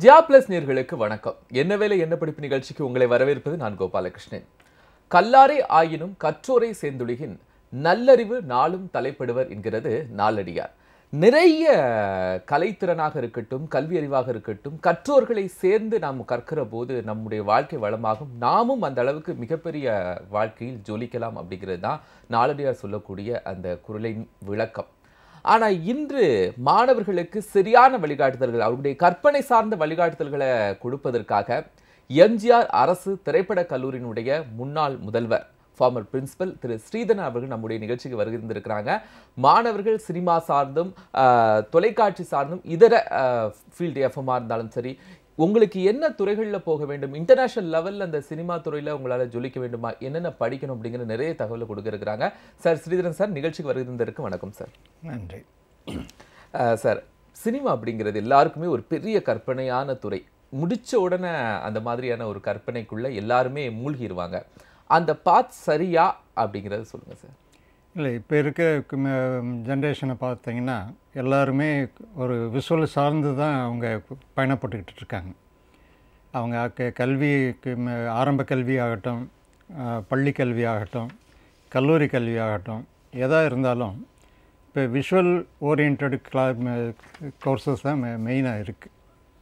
ஜியா plus நேர்களுக்கு வணக்கம் என்ன வேலை என்ன படிப்பு நிகழ்ச்சிக்கு உங்களை வரவேற்பது நான் கோபாலகிருஷ்ணன் கல்லாரே ஆயினும் கற்றோரை சேர்ந்துளிகின் நல்லறிவு நாளும் தலைப்படுவர் என்கிறது நாளடியார் நிறைய கலைத்திறனாக இருக்கட்டும் கல்வி அறிவாக இருக்கட்டும் கற்றோர்களை சேர்ந்து நாம் கற்கிற போது நம்முடைய வாழ்க்கை வளமாகும் நாமும் அந்த அளவுக்கு மிகப்பெரிய வாழ்க்கையில் ஜொலிக்கலாம் அப்படிங்கிறது தான் நாளடியார் சொல்லக்கூடிய அந்த குரலின் விளக்கம் ஆனா இன்று மாணவர்களுக்கு சரியான வழிகாட்டுதல்கள் அவருடைய கற்பனை சார்ந்த வழிகாட்டுதல்களை கொடுப்பதற்காக எம்ஜிஆர் அரசு திரைப்படக் கல்லூரியினுடைய முன்னாள் முதல்வர் ஃபார்மர் பிரின்சிபல் திரு ஸ்ரீதரன் அவர்கள் நம்முடைய நிகழ்ச்சிக்கு வருகின்றிருக்கிறாங்க மாணவர்கள் சினிமா சார்ந்தும் ஆஹ், தொலைக்காட்சி சார்ந்தும் இதர ஃபீல்டு எஃப்எம்ஆ இருந்தாலும் சரி உங்களுக்கு என்ன துறைகளில் போக வேண்டும் இன்டர்நேஷனல் லெவலில் அந்த சினிமா துறையில் உங்களால் ஜொலிக்க வேண்டுமா என்னென்ன படிக்கணும் அப்படிங்கிற நிறைய தகவலை கொடுக்க இருக்கிறாங்க சார் ஸ்ரீதரன் சார் நிகழ்ச்சிக்கு வருகின்றதற்கு வணக்கம் சார் நன்றி அஹ் சார் சினிமா அப்படிங்கிறது எல்லாருக்குமே ஒரு பெரிய கற்பனையான துறை முடிச்ச உடனே அந்த மாதிரியான ஒரு கற்பனைக்குள்ள எல்லாருமே மூழ்கிடுவாங்க அந்த பாத் சரியா அப்படிங்கிறத சொல்லுங்க சார் இல்லை இப்போ இருக்க ஜென்ரேஷனை பார்த்தீங்கன்னா எல்லாருமே ஒரு விஷுவல் சார்ந்து தான் அவங்க பயணப்பட்டுக்கிட்டு இருக்காங்க அவங்க க- கல்வி க- ம- ஆரம்ப கல்வி ஆகட்டும் அஹ், பள்ளி கல்வி ஆகட்டும் கல்லூரி கல்வி ஆகட்டும் எதாக இருந்தாலும் இப்போ விஷுவல் ஓரியன்ட் கிளா கோர்சஸ் தான் மெயினாக இருக்குது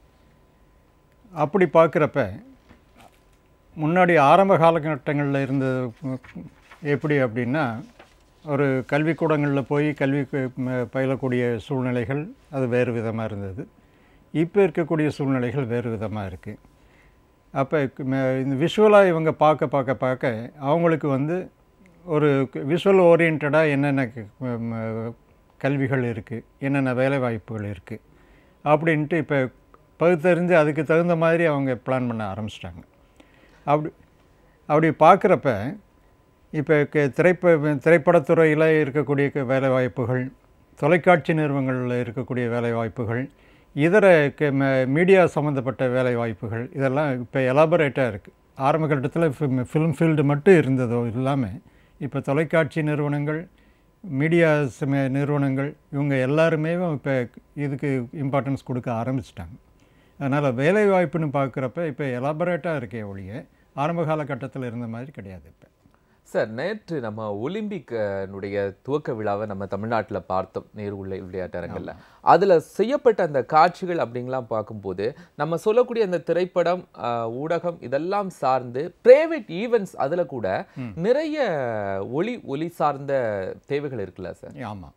அப்படி பார்க்குறப்ப முன்னாடி ஆரம்ப காலகட்டங்களில் இருந்தது உம், எப்படி அப்படின்னா ஒரு கல்விக்கூடங்களில் போய் கல்வி கு- ம- பயிலக்கூடிய சூழ்நிலைகள் அது வேறு விதமாக இருந்தது இப்போ இருக்கக்கூடிய சூழ்நிலைகள் வேறு விதமாக இருக்குது அப்போ இந்த விஷுவலாக இவங்க பார்க்க பார்க்க பார்க்க அவங்களுக்கு வந்து ஒரு விஷுவல் ஓரியன்டாக என்னென்ன க- ம- கல்விகள் இருக்குது என்னென்ன வேலை வாய்ப்புகள் இருக்குது அப்படின்ட்டு இப்போ பகுத்தறிஞ்சு அதுக்கு தகுந்த மாதிரி அவங்க பிளான் பண்ண ஆரம்பிச்சிட்டாங்க அப்படி அப்படி பார்க்குறப்ப இப்போ திரைப்ப திரைப்படத்துறையில் இருக்கக்கூடிய க- வேலை வாய்ப்புகள் தொலைக்காட்சி நிறுவனங்களில் இருக்கக்கூடிய வேலை வாய்ப்புகள் இதர க- ம- மீடியா சம்மந்தப்பட்ட வேலை வாய்ப்புகள் இதெல்லாம் இப்போ எலாபரேட்டாக இருக்குது ஆரம்ப கட்டத்தில் ஃபிலிம் ஃபீல்டு மட்டும் இருந்ததோ இல்லாமல் இப்போ தொலைக்காட்சி நிறுவனங்கள் மீடியா சம நிறுவனங்கள் இவங்க எல்லாருமே இப்போ இதுக்கு இம்பார்ட்டன்ஸ் கொடுக்க ஆரம்பிச்சிட்டாங்க அதனால் வேலை வாய்ப்புன்னு பார்க்குறப்ப இப்போ எலாபரேட்டாக இருக்கே ஒழிய ஆரம்ப காலகட்டத்தில் இருந்த மாதிரி கிடையாது இப்போ சார் நேற்று நம்ம ஒலிம்பிக் அஹ், னுடைய துவக்க விழாவை நம்ம தமிழ்நாட்டில் பார்த்தோம் நேரு உள்ள விளையாட்டரங்கில் அதில் செய்யப்பட்ட அந்த காட்சிகள் அப்படிங்கலாம் பார்க்கும்போது நம்ம சொல்லக்கூடிய அந்த திரைப்படம் அஹ், ஊடகம் இதெல்லாம் சார்ந்து பிரைவேட் ஈவெண்ட்ஸ் அதில் கூட நிறைய ஒளி ஒலி சார்ந்த தேவைகள் இருக்குல்ல சார் ஆமாம்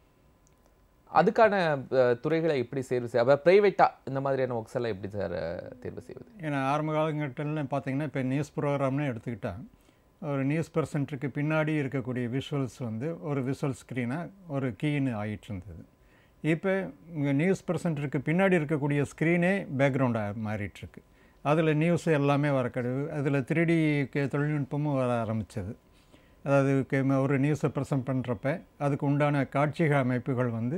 அதுக்கான அஹ், துறைகளை எப்படி தேர்வு செய்ய அப்போ ப்ரைவேட்டாக இந்த மாதிரியான ஒர்க்ஸ் எல்லாம் எப்படி சார் தேர்வு செய்வது ஏன்னா ஆரம்ப காலகட்டத்தில் பார்த்தீங்கன்னா இப்போ நியூஸ் ப்ரோக்ராம்னு எடுத்துக்கிட்டால் ஒரு நியூஸ் பர்சன்ட்டுக்கு பின்னாடி இருக்கக்கூடிய விஷுவல்ஸ் வந்து ஒரு விஷுவல் ஸ்க்ரீனாக ஒரு கீன்னு ஆகிட்டு இருந்தது இப்போ இங்கே நியூஸ் பர்சன்ட்டுக்கு பின்னாடி இருக்கக்கூடிய ஸ்க்ரீனே பேக்ரவுண்டாக மாறிட்டுருக்கு அதில் நியூஸ் எல்லாமே வர கிடையாது அதில் த்ரீடி தொழில்நுட்பமும் வர ஆரம்பித்தது அதாவது க- ஒரு நியூஸை ப்ரெசென்ட் பண்ணுறப்ப அதுக்கு உண்டான காட்சிக அமைப்புகள் வந்து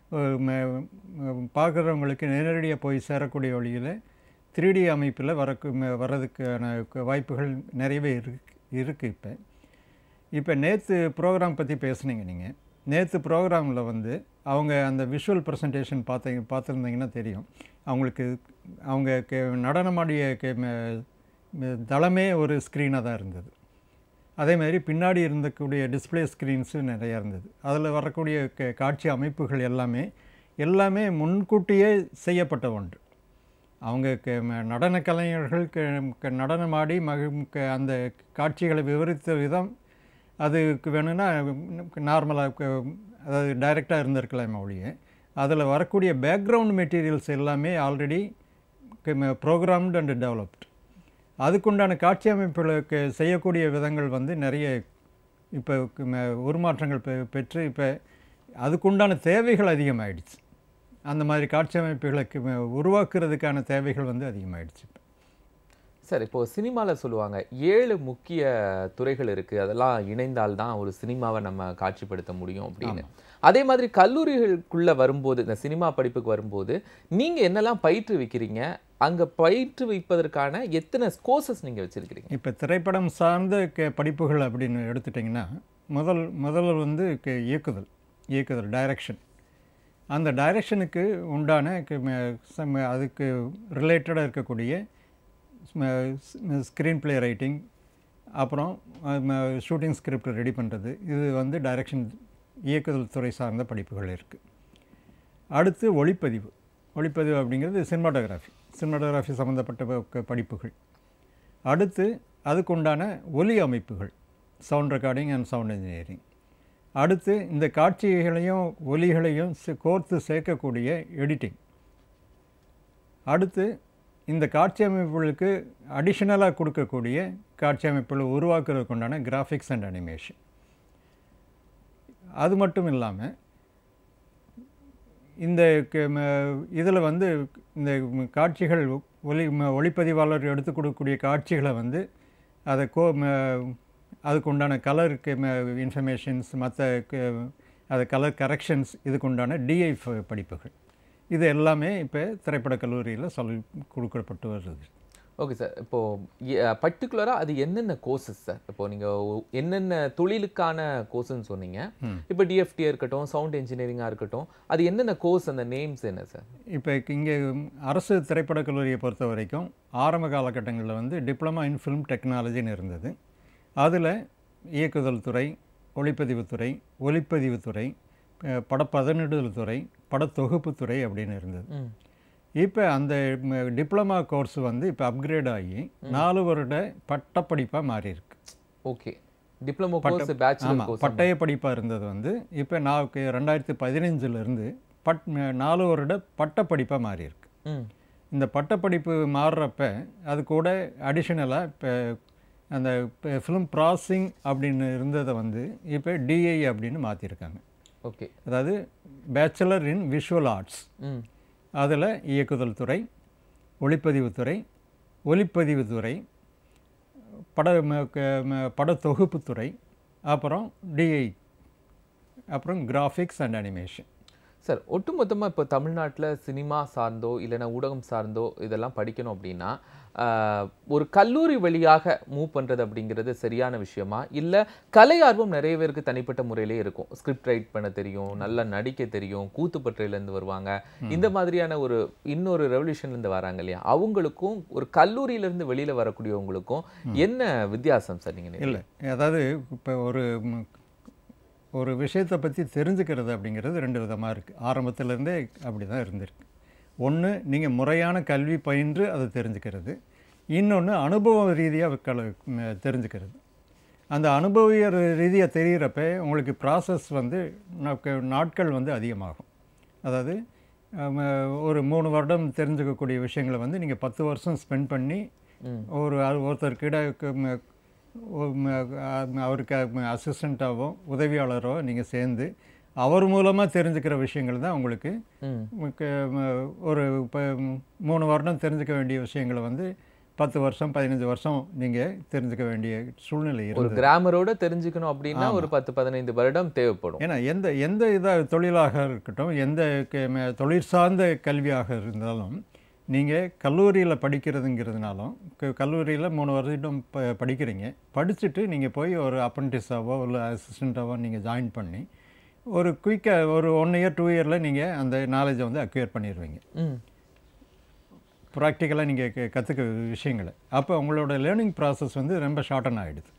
பார்க்குறவங்களுக்கு நேரடியாக போய் சேரக்கூடிய வழியில் த்ரீடி அமைப்பில் வரக்கு ம- வர்றதுக்கான க- வாய்ப்புகள் நிறையவே இருக்கு இருக்குது இப்போ இப்போ நேற்று ப்ரோக்ராம் பற்றி பேசுனீங்க நீங்கள் நேற்று ப்ரோக்ராமில் வந்து அவங்க அந்த விஷுவல் ப்ரெசன்டேஷன் பார்த்தீங்க பார்த்துருந்தீங்கன்னா தெரியும் அவங்களுக்கு அவங்க கே நடனமாடிய கே ம- ம- தளமே ஒரு ஸ்க்ரீனாக தான் இருந்தது அதே மாதிரி பின்னாடி இருந்தக்கூடிய டிஸ்ப்ளே ஸ்க்ரீன்ஸும் நிறையா இருந்தது அதில் வரக்கூடிய க- காட்சி அமைப்புகள் எல்லாமே எல்லாமே முன்கூட்டியே செய்யப்பட்ட ஒன்று அவங்க க ம- நடன கலைஞர்கள் க- க- நடனமாடி மகி க- அந்த காட்சிகளை விவரித்த விதம் அதுக்கு வேணும்னா நார்மலாக அதாவது டைரெக்டாக இருந்திருக்கலாமே ஒழிய அதில் வரக்கூடிய பேக்ரவுண்ட் மெட்டீரியல்ஸ் எல்லாமே ஆல்ரெடி ப்ரோக்ராம்டு அண்ட் டெவலப்டு அதுக்குண்டான காட்சி அமைப்புகளுக்கு செய்யக்கூடிய விதங்கள் வந்து நிறைய இப்போ உருமாற்றங்கள் பெ- பெற்று இப்போ அதுக்குண்டான தேவைகள் அதிகமாயிடுச்சு அந்த மாதிரி காட்சி அமைப்புகளுக்கு ம- உருவாக்குறதுக்கான தேவைகள் வந்து அதிகமாயிடுச்சு இப்போ சார் இப்போ சினிமாவில் சொல்லுவாங்க ஏழு முக்கிய துறைகள் இருக்கு அதெல்லாம் இணைந்தால் தான் ஒரு சினிமாவை நம்ம காட்சிப்படுத்த முடியும் அப்படின்னு அதே மாதிரி கல்லூரிகளுக்குள்ள வரும்போது இந்த சினிமா படிப்புக்கு வரும்போது நீங்க என்னெல்லாம் பயிற்றுவிக்கிறீங்க அங்க பயிற்றுவிப்பதற்கான எத்தனை கோர்சஸ் நீங்க வச்சிருக்கிறீங்க இப்போ திரைப்படம் சார்ந்த க படிப்புகள் அப்படின்னு எடுத்துட்டிங்கன்னா முதல் முதல்ல வந்து க- இயக்குதல் இயக்குதல் டைரக்ஷன் அந்த டைரக்ஷனுக்கு உண்டான க- ம- சம- அதுக்கு ரிலேட்டடாக இருக்கக்கூடிய ஸ்க்ரீன் ப்ளே ரைட்டிங் அப்புறம் ஷூட்டிங் ஸ்கிரிப்ட் ரெடி பண்ணுறது இது வந்து டைரக்ஷன் இயக்குதல் துறை சார்ந்த படிப்புகள் இருக்குது அடுத்து ஒளிப்பதிவு ஒளிப்பதிவு அப்படிங்கிறது சினிமாட்டோகிராஃபி சினிமாட்டோகிராஃபி சம்மந்தப்பட்ட ப- க- படிப்புகள் அடுத்து அதுக்குண்டான ஒலி அமைப்புகள் sound recording and sound engineering அடுத்து இந்த காட்சிகளையும் ஒலிகளையும் சே- கோர்த்து சேர்க்கக்கூடிய எடிட்டிங் அடுத்து இந்த காட்சி அமைப்புகளுக்கு அடிஷ்னலாக கொடுக்கக்கூடிய காட்சி அமைப்புகளை உருவாக்குறதுக்கு உண்டான கிராஃபிக்ஸ் அண்ட் அனிமேஷன் அது மட்டும் இல்லாமல் இந்த இதில் வந்து இந்த ம- காட்சிகள் ஒளி ம- ஒளிப்பதிவாளர் எடுத்து கொடுக்கக்கூடிய காட்சிகளை வந்து அதை கோ ம- அதுக்கு உண்டான கலர் இன்ஃபர்மேஷன்ஸ் மற்ற அது கலர் கரெக்ஷன்ஸ் இதுக்கு உண்டான டிஐ படிப்புகள் இது எல்லாமே இப்போ திரைப்படக் கல்லூரியில் சொல்லி கொடுக்கப்பட்டு வருது ஓகே சார் இப்போ பர்டிகுலரா அது என்னென்ன கோர்சஸ் சார் இப்போ நீங்க ஒ- என்னென்ன தொழிலுக்கான கோர்ஸ்னு சொன்னீங்க இப்போ டிஎஃப்டியா இருக்கட்டும் சவுண்ட் இன்ஜினியரிங்கா இருக்கட்டும் அது என்னென்ன கோர்ஸ் அந்த நேம்ஸ் என்ன சார் இப்போ இங்கே அரசு திரைப்படக் கல்லூரியை பொறுத்த வரைக்கும் ஆரம்ப காலகட்டங்களில் வந்து டிப்ளமா இன் ஃபிலிம் டெக்னாலஜின்னு இருந்தது அதில் இயக்குதல் துறை ஒளிப்பதிவுத்துறை ஒலிப்பதிவுத்துறை அஹ், படப்பதனிடுதல் துறை படத்தொகுப்புத் துறை அப்படின்னு இருந்தது ம் இப்போ அந்த டிப்ளமா கோர்ஸ் வந்து இப்போ அப்கிரேட் ஆகி நாலு வருட பட்டப்படிப்பாக மாறி இருக்கு ஓகே டிப்ளமோ கோர்ஸ் பேச்சுலர் ஆமாம் கோர்ஸ் பட்டய படிப்பாக இருந்தது வந்து இப்போ நான் ரெண்டாயிரத்தி பதினஞ்சுலேருந்து பட் நாலு வருட பட்டப்படிப்பாக மாறி இருக்கு ம் இந்த பட்டப்படிப்பு மாறுறப்ப அது கூட அடிஷ்னலாக இப்போ அந்த ஃபிலிம் ப்ராசிங் அப்படின்னு இருந்ததை வந்து இப்போ டிஐ அப்படின்னு மாற்றிருக்காங்க ஓகே அதாவது பேச்சுலர் இன் விஷுவல் ஆர்ட்ஸ் ம் அதில் இயக்குதல் துறை ஒளிப்பதிவுத்துறை ஒலிப்பதிவுத்துறை பட ம- க- ம- படத்தொகுப்புத்துறை அப்புறம் டிஐ அப்புறம் கிராஃபிக்ஸ் அண்ட் அனிமேஷன் சார் ஒட்டுமொத்தமா இப்போ தமிழ்நாட்டுல சினிமா சார்ந்தோ இல்லைன்னா ஊடகம் சார்ந்தோ இதெல்லாம் படிக்கணும் அப்படின்னா ஆஹ், ஒரு கல்லூரி வழியாக மூவ் பண்றது அப்படிங்கிறது சரியான விஷயமா இல்ல கலை ஆர்வம் நிறைய பேருக்கு தனிப்பட்ட முறையிலே இருக்கும் ஸ்கிரிப்ட் ரைட் பண்ண தெரியும் நல்லா நடிக்க தெரியும் கூத்துப்பற்றையில இருந்து வருவாங்க இந்த மாதிரியான ஒரு இன்னொரு ரெவல்யூஷன்ல இருந்து வராங்க இல்லையா அவங்களுக்கும் ஒரு கல்லூரியில இருந்து வெளியில வரக்கூடியவங்களுக்கும் என்ன வித்தியாசம் சார் நீங்க இல்லை அதாவது இப்போ ஒரு ம், ஒரு விஷயத்தை பற்றி தெரிஞ்சுக்கிறது அப்படிங்கிறது ரெண்டு விதமாக இருக்குது ஆரம்பத்திலேருந்தே அப்படி தான் இருந்திருக்கு ஒன்று நீங்கள் முறையான கல்வி பயின்று அதை தெரிஞ்சுக்கிறது இன்னொன்று அனுபவ ரீதியாக கல ம், தெரிஞ்சுக்கிறது அந்த அனுபவிய ரீதியாக தெரிகிறப்ப உங்களுக்கு ப்ராசஸ் வந்து நாட்க- நாட்கள் வந்து அதிகமாகும் அதாவது ஆம், ஒரு மூணு வருடம் தெரிஞ்சுக்கக்கூடிய விஷயங்களை வந்து நீங்கள் பத்து வருஷம் ஸ்பெண்ட் பண்ணி ம். ஒரு அது ஒருத்தர்கிட்ட க- ம- ஒ- ம- அ- அவருக்கு அசிஸ்டண்ட்டாவோ உதவியாளரோ நீங்கள் சேர்ந்து அவர் மூலமாக தெரிஞ்சுக்கிற விஷயங்கள் தான் உங்களுக்கு ம் உங்களுக்கு, ம- ஒரு இப்போ மூணு வருடம் தெரிஞ்சுக்க வேண்டிய விஷயங்களை வந்து பத்து வருஷம் பதினஞ்சு வருஷம் நீங்கள் தெரிஞ்சுக்க வேண்டிய சூழ்நிலை ஒரு இருந்தது கிராமரோட தெரிஞ்சுக்கணும் அப்படின்னா ஒரு பத்து பதினைந்து வருடம் தேவைப்படும் ஏன்னா எந்த எந்த இதாக தொழிலாக இருக்கட்டும் எந்த க- ம- தொழில் சார்ந்த கல்வியாக இருந்தாலும் நீங்கள் கல்லூரியில் படிக்கிறதுங்கிறதுனாலும் கல்லூரியில் மூணு வருஷம் ப படிக்கிறீங்க படிச்சுட்டு நீங்கள் போய் ஒரு அப்ரண்டிஸாவோ இல்லை அசிஸ்டண்ட்டாவோ நீங்கள் ஜாயின் பண்ணி ஒரு குயிக்காக ஒரு ஒன் இயர் டூ இயரில் நீங்கள் அந்த நாலேஜை வந்து அக்வயர் பண்ணிடுவீங்க ம் ப்ராக்டிக்கலாக நீங்கள் கற்றுக்க விஷயங்களை அப்போ உங்களோட லேர்னிங் ப்ராசஸ் வந்து ரொம்ப ஷார்டன் ஆகிடுது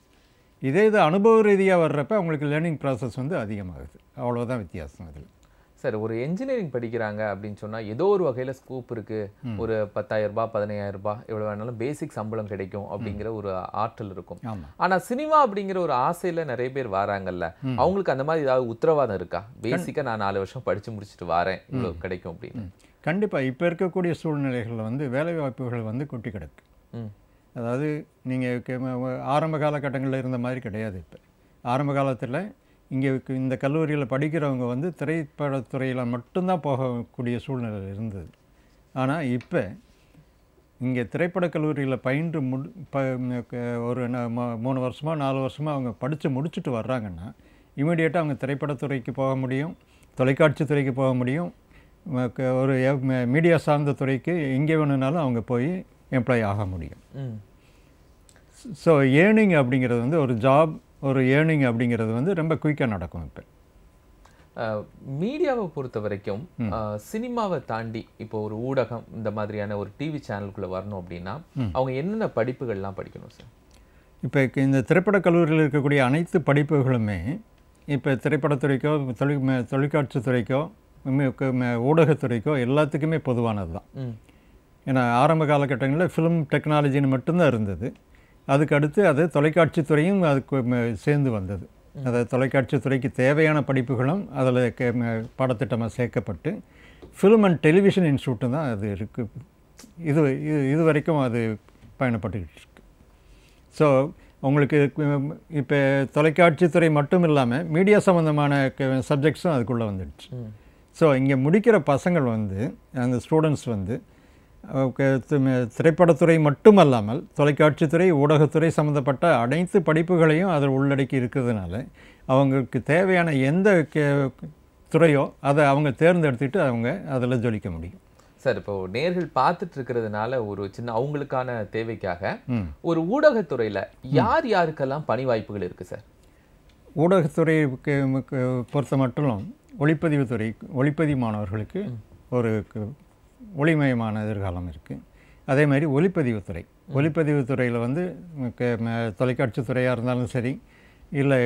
இதே இது அனுபவ ரீதியாக வர்றப்ப உங்களுக்கு லேர்னிங் ப்ராசஸ் வந்து அதிகமாகுது அவ்வளோதான் வித்தியாசம் அதில் சார் ஒரு இன்ஜினியரிங் படிக்கிறாங்க அப்படின்னு சொன்னா ஏதோ ஒரு வகையில ஸ்கோப் இருக்கு ஒரு பத்தாயிரம் ரூபாய் பதினையாயிரம் ரூபாய் எவ்வளவு வேணாலும் பேசிக் சம்பளம் கிடைக்கும் அப்படிங்கிற ஒரு ஆற்றல் இருக்கும் ஆமாம் ஆனா சினிமா அப்படிங்கிற ஒரு ஆசையில நிறைய பேர் வராங்கல்ல அவங்களுக்கு அந்த மாதிரி ஏதாவது உத்தரவாதம் இருக்கா பேசிக்கா நான் நாலு வருஷம் படிச்சு முடிச்சுட்டு வரேன் இவ்வளவு கிடைக்கும் அப்படின்னு கண்டிப்பாக இப்போ இருக்கக்கூடிய சூழ்நிலைகளில் வந்து வேலை வாய்ப்புகள் வந்து கொட்டி கிடக்கு ம் அதாவது நீங்கள் ஆரம்ப காலகட்டங்களில் இருந்த மாதிரி கிடையாது இப்போ ஆரம்ப காலத்தில் இங்கே இந்த கல்லூரியில் படிக்கிறவங்க வந்து திரைப்படத்துறையில் மட்டும்தான் போகக்கூடிய சூழ்நிலை இருந்தது ஆனால் இப்போ இங்கே திரைப்படக் கல்லூரியில் பயின்று முடி ப ம- க- ஒரு ந- ம- மூணு வருஷமாக நாலு வருஷமாக அவங்க படித்து முடிச்சுட்டு வர்றாங்கன்னா இமீடியட்டாக அவங்க திரைப்படத்துறைக்கு போக முடியும் தொலைக்காட்சி துறைக்கு போக முடியும் ம- க- ஒரு மீடியா சார்ந்த துறைக்கு எங்கே வேணும்னாலும் அவங்க போய் எம்ப்ளாய் ஆக முடியும் ம் ஸோ ஏர்னிங் அப்படிங்கிறது வந்து ஒரு ஜாப் ஒரு ஏர்னிங் அப்படிங்கிறது வந்து ரொம்ப குயிக்காக நடக்கும் இப்போ அஹ், மீடியாவை பொறுத்த வரைக்கும் அஹ், சினிமாவை தாண்டி இப்போ ஒரு ஊடகம் இந்த மாதிரியான ஒரு டிவி சேனலுக்குள்ள வரணும் அப்படின்னா அவங்க என்னென்ன படிப்புகள்லாம் படிக்கணும் சார் இப்போ இந்த திரைப்படக் கல்லூரியில் இருக்கக்கூடிய அனைத்து படிப்புகளுமே இப்போ திரைப்படத்துறைக்கோ தொலை ம- தொலைக்காட்சித் துறைக்கோ ம- க- ம- ஊடகத்துறைக்கோ எல்லாத்துக்குமே பொதுவானது தான் ம் ஏன்னா ஆரம்ப காலகட்டங்களில் ஃபிலிம் டெக்னாலஜின்னு மட்டும்தான் இருந்தது அதுக்கு அடுத்து அது தொலைக்காட்சித் துறையும் அதுக்கு ம- சேர்ந்து வந்தது அதாவது தொலைக்காட்சித் துறைக்கு தேவையான படிப்புகளும் அதில் பாடத்திட்டமாக சேர்க்கப்பட்டு ஃபிலிம் அண்ட் டெலிவிஷன் இன்ஸ்டியூட்டு தான் அது இருக்குது இது இது இது வரைக்கும் அது பயணப்பட்டுக்கிட்டு இருக்கு ஸோ உங்களுக்கு இப்போ தொலைக்காட்சித்துறை மட்டும் இல்லாமல் மீடியா சம்மந்தமான சப்ஜெக்ட்ஸும் அதுக்குள்ளே வந்துடுச்சு ம் ஸோ இங்கே முடிக்கிற பசங்கள் வந்து அந்த ஸ்டூடெண்ட்ஸ் வந்து அஹ், க- தி- திரைப்படத்துறை மட்டுமல்லாமல் தொலைக்காட்சித்துறை ஊடகத்துறை சம்மந்தப்பட்ட அனைத்து படிப்புகளையும் அதில் உள்ளடக்கி இருக்கிறதுனால அவங்களுக்கு தேவையான எந்த கே- துறையோ அதை அவங்க தேர்ந்தெடுத்துட்டு அவங்க அதில் ஜொலிக்க முடியும் சார் இப்போ நேர்கள் பார்த்துட்டு இருக்கிறதுனால ஒரு சின்ன அவங்களுக்கான தேவைக்காக ம் ஒரு ஊடகத்துறையில யார் யாருக்கெல்லாம் பணி வாய்ப்புகள் இருக்கு சார் ஊடகத்துறைக்கு க்கு பொறுத்த மட்டும் ஒளிப்பதிவுத்துறை ஒளிப்பதிவு மாணவர்களுக்கு ஒரு கு- ஒளிமயமான எதிர்காலம் இருக்குது அதே மாதிரி ஒளிப்பதிவுத்துறை ஒளிப்பதிவுத்துறையில் வந்து க- ம- தொலைக்காட்சி துறையாக இருந்தாலும் சரி இல்லை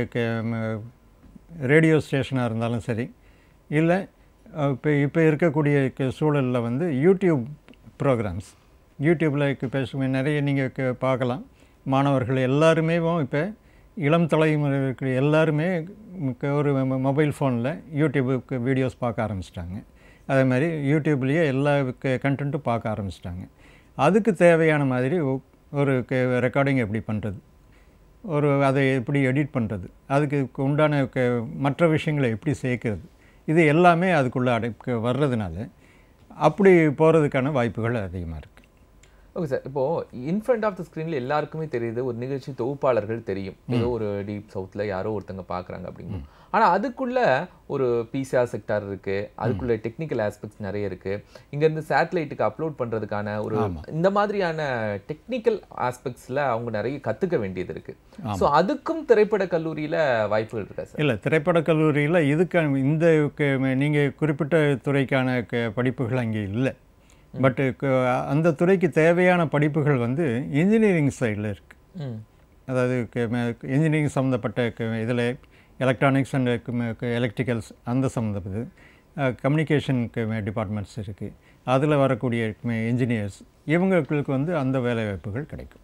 ரேடியோ ஸ்டேஷனாக இருந்தாலும் சரி இல்லை இப்போ இப்போ இருக்கக்கூடிய சூழலில் வந்து யூடியூப் ப்ரோக்ராம்ஸ் யூடியூப்பில் இப்போ நிறைய நீங்கள் பார்க்கலாம் மாணவர்கள் எல்லாருமே இப்போ இளம் தலைமுறைகளுக்கு எல்லாருமே மிக்க ஒரு மொபைல் ஃபோனில் யூடியூபுக்கு வீடியோஸ் பார்க்க ஆரம்பிச்சிட்டாங்க அதே மாதிரி யூடியூப்லேயே எல்லா கண்டென்ட்டும் பார்க்க ஆரம்பிச்சிட்டாங்க அதுக்கு தேவையான மாதிரி ஒ- ஒரு ரெக்கார்டிங் எப்படி பண்ணுறது ஒரு அதை எப்படி எடிட் பண்ணுறது அதுக்கு உண்டான க- மற்ற விஷயங்களை எப்படி சேர்க்கறது இது எல்லாமே அதுக்குள்ளே அடை வர்றதுனால அப்படி போகிறதுக்கான வாய்ப்புகள் அதிகமாக இருக்குது ஓகே சார் இப்போ இன்ஃப்ரண்ட் ஆஃப் த ஸ்க்ரீன்ல எல்லாருக்குமே தெரியுது ஒரு நிகழ்ச்சி தொகுப்பாளர்கள் தெரியும் ஏதோ ஒரு டீப் சவுத்ல யாரோ ஒருத்தங்க பார்க்கறாங்க அப்படின்னு ஆனா அதுக்குள்ள ஒரு பிசிஆர் செக்டார் இருக்கு அதுக்குள்ள டெக்னிக்கல் ஆஸ்பெக்ட்ஸ் நிறைய இருக்கு இங்க இருந்து சேட்டலைட்டுக்கு அப்லோட் பண்றதுக்கான ஒரு இந்த மாதிரியான டெக்னிக்கல் ஆஸ்பெக்ட்ஸ்ல அவங்க நிறைய கத்துக்க வேண்டியது இருக்கு சோ அதுக்கும் திரைப்பட கல்லூரியில வாய்ப்புகள் இருக்கா சார் இல்லை திரைப்படக் கல்லூரியில் இதுக்கான இந்த நீங்கள் குறிப்பிட்ட துறைக்கான க- படிப்புகள் அங்கே இல்லை பட்டு அந்த துறைக்கு தேவையான படிப்புகள் வந்து இன்ஜினியரிங் சைடில் இருக்குது ம் அதாவது இன்ஜினியரிங் சம்மந்தப்பட்ட இதில் எலக்ட்ரானிக்ஸ் அண்ட் எலக்ட்ரிக்கல்ஸ் அந்த சம்மந்தப்பட்டது கம்யூனிகேஷன் டிபார்ட்மெண்ட்ஸ் இருக்குது அதில் வரக்கூடிய இன்ஜினியர்ஸ் இவங்களுக்கு வந்து அந்த வேலை வாய்ப்புகள் கிடைக்கும்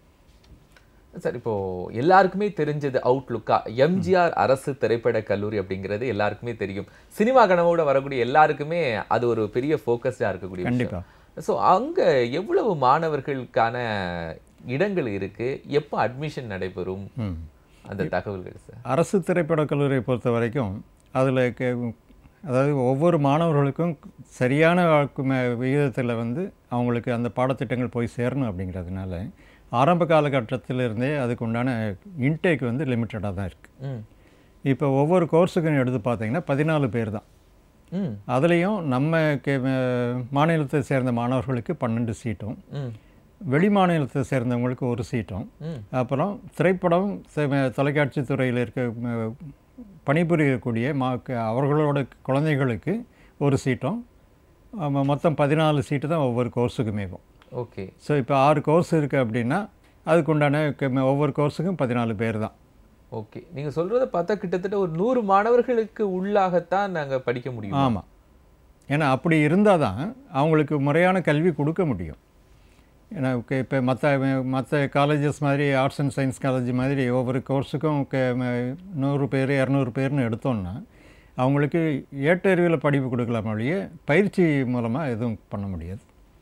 சார் இப்போ எல்லாருக்குமே தெரிஞ்சது அவுட்லுக்கா எம்ஜிஆர் அரசு திரைப்பட கல்லூரி அப்படிங்கிறது எல்லாருக்குமே தெரியும் சினிமா கனவோட வரக்கூடிய எல்லாருக்குமே அது ஒரு பெரிய ஃபோக்கஸ்டா இருக்கக்கூடிய கண்டிப்பா. ஸோ அங்க எவ்வளவு மாணவர்களுக்கான இடங்கள் இருக்கு எப்போ அட்மிஷன் நடைபெறும் ம் அந்த தகவல்கள் சார் அரசு திரைப்படக் கல்லூரியை பொறுத்த வரைக்கும் அதில் அதாவது ஒவ்வொரு மாணவர்களுக்கும் சரியான விகிதத்தில் வந்து அவங்களுக்கு அந்த பாடத்திட்டங்கள் போய் சேரணும் அப்படிங்கிறதுனால ஆரம்ப காலகட்டத்தில் இருந்தே அதுக்கு உண்டான இன்டேக் வந்து லிமிட்டடாக தான் இருக்குது ம் இப்போ ஒவ்வொரு கோர்ஸுக்கும் எடுத்து பார்த்தீங்கன்னா பதினாலு பேர் தான் ம் அதுலேயும் நம்ம கே- ம- மாநிலத்தை சேர்ந்த மாணவர்களுக்கு பன்னெண்டு சீட்டும் ம் வெளி மாநிலத்தை சேர்ந்தவங்களுக்கு ஒரு சீட்டும் ம் அப்புறம் திரைப்படம் செ- தொலைக்காட்சி துறையில் இருக்க ம- பணிபுரியக்கூடிய மா க- அவர்களோட குழந்தைகளுக்கு ஒரு சீட்டும் ஆமா, மொத்தம் பதினாலு சீட்டு தான் ஒவ்வொரு கோர்ஸுக்குமே ஓகே ஸோ இப்போ ஆறு கோர்ஸ் இருக்குது அப்படின்னா அதுக்குண்டான க- ம- ஒவ்வொரு கோர்ஸுக்கும் பதினாலு பேர் தான் ஓகே நீங்க சொல்றத பார்த்தா கிட்டத்தட்ட ஒரு நூறு மாணவர்களுக்கு உள்ளாகத்தான் நாங்க படிக்க முடியும் ஆமாம் ஏன்னா அப்படி இருந்தால் தான் அவங்களுக்கு முறையான கல்வி கொடுக்க முடியும் ஏன்னா இப்போ மற்ற மற்ற காலேஜஸ் மாதிரி ஆர்ட்ஸ் அண்ட் சயின்ஸ் காலேஜ் மாதிரி ஒவ்வொரு கோர்ஸுக்கும் க- ம- நூறு பேர் இரநூறு பேர்னு எடுத்தோம்னா அவங்களுக்கு ஏற்றறிவில் படிப்பு கொடுக்கலாம் ஒழிய பயிற்சி மூலமாக எதுவும் பண்ண முடியாது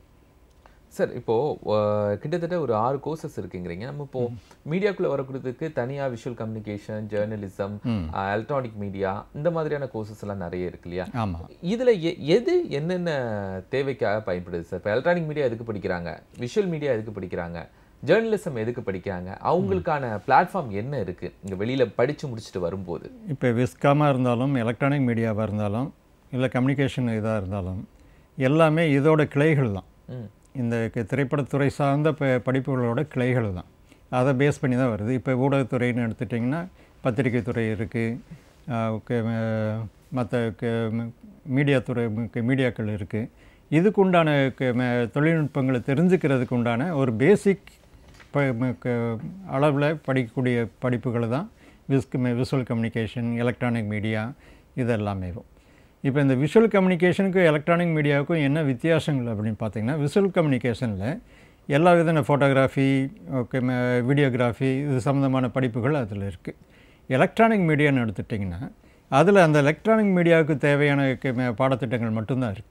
சார் இப்போ அஹ், கிட்டத்தட்ட ஒரு ஆறு கோர்சஸ் இருக்குங்கிறீங்க நம்ம இப்போ மீடியாக்குள்ள வரக்கூடியதுக்கு தனியா visual communication journalism electronic media இந்த மாதிரியான கோர்சஸ் எல்லாம் நிறைய இருக்கு இல்லையா ஆமாம் இதுல எ- எது என்னென்ன தேவைக்காக பயன்படுது சார் இப்போ எலக்ட்ரானிக் மீடியா எதுக்கு படிக்கிறாங்க விஷுவல் மீடியா எதுக்கு படிக்கிறாங்க ஜேர்னலிசம் எதுக்கு படிக்கிறாங்க அவங்களுக்கான பிளாட்ஃபார்ம் என்ன இருக்கு இங்க வெளியில படிச்சு முடிச்சுட்டு வரும்போது இப்போ விஸ்காமாக இருந்தாலும் எலக்ட்ரானிக் மீடியாவாக இருந்தாலும் இல்லை கம்யூனிகேஷன் இதாக இருந்தாலும் எல்லாமே இதோட கிளைகள் தான் ம் இந்த க- திரைப்படத்துறை சார்ந்த ப படிப்புகளோட கிளைகள் தான் அதை பேஸ் பண்ணி தான் வருது இப்போ ஊடகத்துறைன்னு எடுத்துட்டிங்கன்னா பத்திரிகை துறை இருக்குது மற்ற மீடியா துறை மீடியாக்கள் இருக்குது இதுக்குண்டான தொழில்நுட்பங்களை தெரிஞ்சுக்கிறதுக்கு உண்டான ஒரு பேசிக் அளவில் படிக்கக்கூடிய படிப்புகள் தான் விஸ் விஷுவல் கம்யூனிகேஷன் எலக்ட்ரானிக் மீடியா இதெல்லாமே இப்போ இந்த விஷுவல் கம்யூனிகேஷனுக்கும் எலக்ட்ரானிக் மீடியாவுக்கும் என்ன வித்தியாசங்கள் அப்படின்னு பார்த்தீங்கன்னா விஷுவல் கம்யூனிகேஷனில் எல்லா விதமான ஃபோட்டோகிராஃபி ஓகே வீடியோகிராஃபி இது சம்மந்தமான படிப்புகள் அதில் இருக்குது எலக்ட்ரானிக் மீடியான்னு எடுத்துட்டிங்கன்னா அதில் அந்த எலக்ட்ரானிக் மீடியாவுக்கு தேவையான க- ம- பாடத்திட்டங்கள் மட்டும்தான் இருக்குது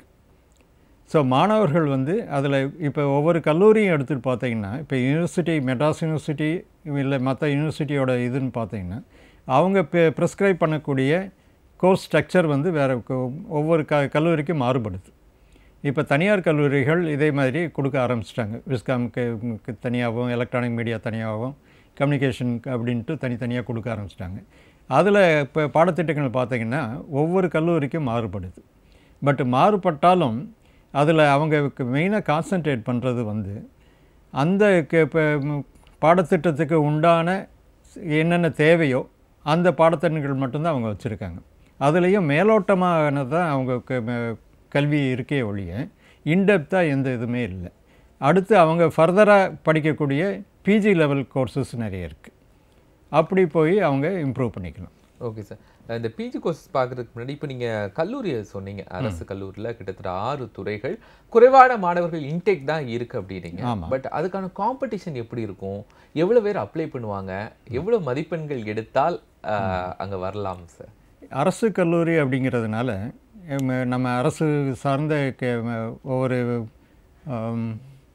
ஸோ மாணவர்கள் வந்து அதில் இப்போ ஒவ்வொரு கல்லூரியும் எடுத்துகிட்டு பார்த்தீங்கன்னா இப்போ யூனிவர்சிட்டி மெட்ராஸ் யூனிவர்சிட்டி இல்லை மற்ற யூனிவர்சிட்டியோட இதுன்னு பார்த்தீங்கன்னா அவங்க ப்ரிஸ்கிரைப் பண்ணக்கூடிய கோர்ஸ் ஸ்ட்ரக்சர் வந்து வேறு ஒவ்வொரு க கல்லூரிக்கும் மாறுபடுது இப்போ தனியார் கல்லூரிகள் இதே மாதிரி கொடுக்க ஆரம்பிச்சிட்டாங்க விஸ்காமுக்கு தனியாகவும் எலக்ட்ரானிக் மீடியா தனியாகவும் கம்யூனிகேஷன் அப்படின்ட்டு தனித்தனியாக கொடுக்க ஆரம்பிச்சிட்டாங்க அதில் இப்போ பாடத்திட்டங்கள் பார்த்தீங்கன்னா ஒவ்வொரு கல்லூரிக்கும் மாறுபடுது பட் மாறுபட்டாலும் அதில் அவங்க மெயினாக கான்சென்ட்ரேட் பண்ணுறது வந்து அந்த க- இப்போ ம், பாடத்திட்டத்துக்கு உண்டான என்னென்ன தேவையோ அந்த பாடத்திட்டங்கள் மட்டும்தான் அவங்க வச்சுருக்காங்க அதுலேயும் மேலோட்டமானது தான் அவங்க க- ம- கல்வி இருக்கே ஒழிய இன்டெப்த்தாக எந்த இதுவுமே இல்லை அடுத்து அவங்க ஃபர்தராக படிக்கக்கூடிய பிஜி லெவல் கோர்சஸ் நிறைய இருக்குது அப்படி போய் அவங்க இம்ப்ரூவ் பண்ணிக்கலாம் ஓகே சார் இந்த பிஜி கோர்ஸ் பார்க்கறதுக்கு முன்னாடி இப்போ நீங்கள் கல்லூரியை சொன்னீங்க அரசு கல்லூரியில் கிட்டத்தட்ட ஆறு துறைகள் குறைவான மாணவர்கள் இன்டேக் தான் இருக்கு அப்படின்னீங்க ஆமா. பட் அதுக்கான காம்படிஷன் எப்படி இருக்கும் எவ்வளோ பேர் அப்ளை பண்ணுவாங்க எவ்வளோ மதிப்பெண்கள் எடுத்தால் அஹ், அங்க வரலாம் சார் அரசு கல்லூரி அப்படிங்கிறதுனால எம், நம்ம அரசு சார்ந்த க- ம- ஒவ்வொரு ஆம்,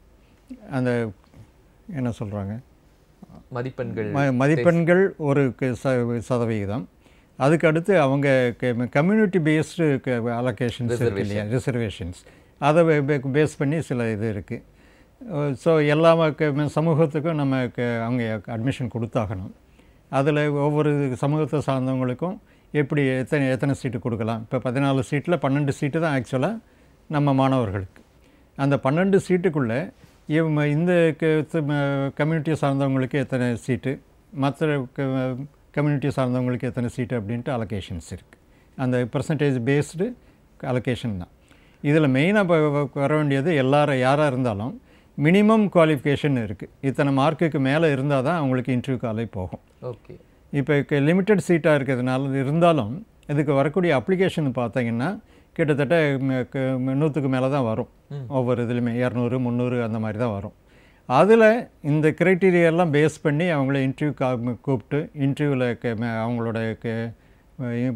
அந்த என்ன சொல்கிறாங்க மதிப்பெண்கள் ம மதிப்பெண்கள் ஒரு க- ச- சதவிகிதம் அதுக்கு அடுத்து அவங்க கம்யூனிட்டி பேஸ்டு அலோகேஷன்ஸ் இருக்கு இல்லையா ரிசர்வேஷன்ஸ் அதை பேஸ் பண்ணி சில இது இருக்குது ஸோ எல்லா மக்க- சமூகத்துக்கும் நம்ம க- அவங்க அட்மிஷன் கொடுத்தாகணும் அதில் ஒவ்வொரு சமூகத்தை சார்ந்தவங்களுக்கும் எப்படி எத்தனை எத்தனை சீட்டு கொடுக்கலாம் இப்போ பதினாலு சீட்டில் பன்னெண்டு சீட்டு தான் ஆக்சுவலாக நம்ம மாணவர்களுக்கு அந்த பன்னெண்டு சீட்டுக்குள்ளே இவங்க இந்த கம்யூனிட்டியை சார்ந்தவங்களுக்கு எத்தனை சீட்டு மற்ற கம்யூனிட்டி சார்ந்தவங்களுக்கு எத்தனை சீட்டு அப்படின்ட்டு அலோகேஷன்ஸ் இருக்குது அந்த பர்சன்டேஜ் பேஸ்டு அலோகேஷன் தான் இதில் மெயினாக வர வேண்டியது எல்லாரும் யாராக இருந்தாலும் மினிமம் குவாலிஃபிகேஷன் இருக்குது இத்தனை மார்க்குக்கு மேலே இருந்தால் தான் அவங்களுக்கு இன்டர்வியூ காலை போகும் ஓகே இப்போ லிமிட்டட் சீட்டாக இருக்கிறதுனால இருந்தாலும் இதுக்கு வரக்கூடிய அப்ளிகேஷன் பார்த்தீங்கன்னா கிட்டத்தட்ட ம- க- ம- நூற்றுக்கு மேலே தான் வரும் ஒவ்வொரு இதுலையுமே இரநூறு முந்நூறு அந்த மாதிரி தான் வரும் அதில் இந்த criteria எல்லாம் பேஸ் பண்ணி அவங்கள இன்டர்வியூ கா கூப்பிட்டு இன்டர்வியூவில் அவங்களோட க- இ-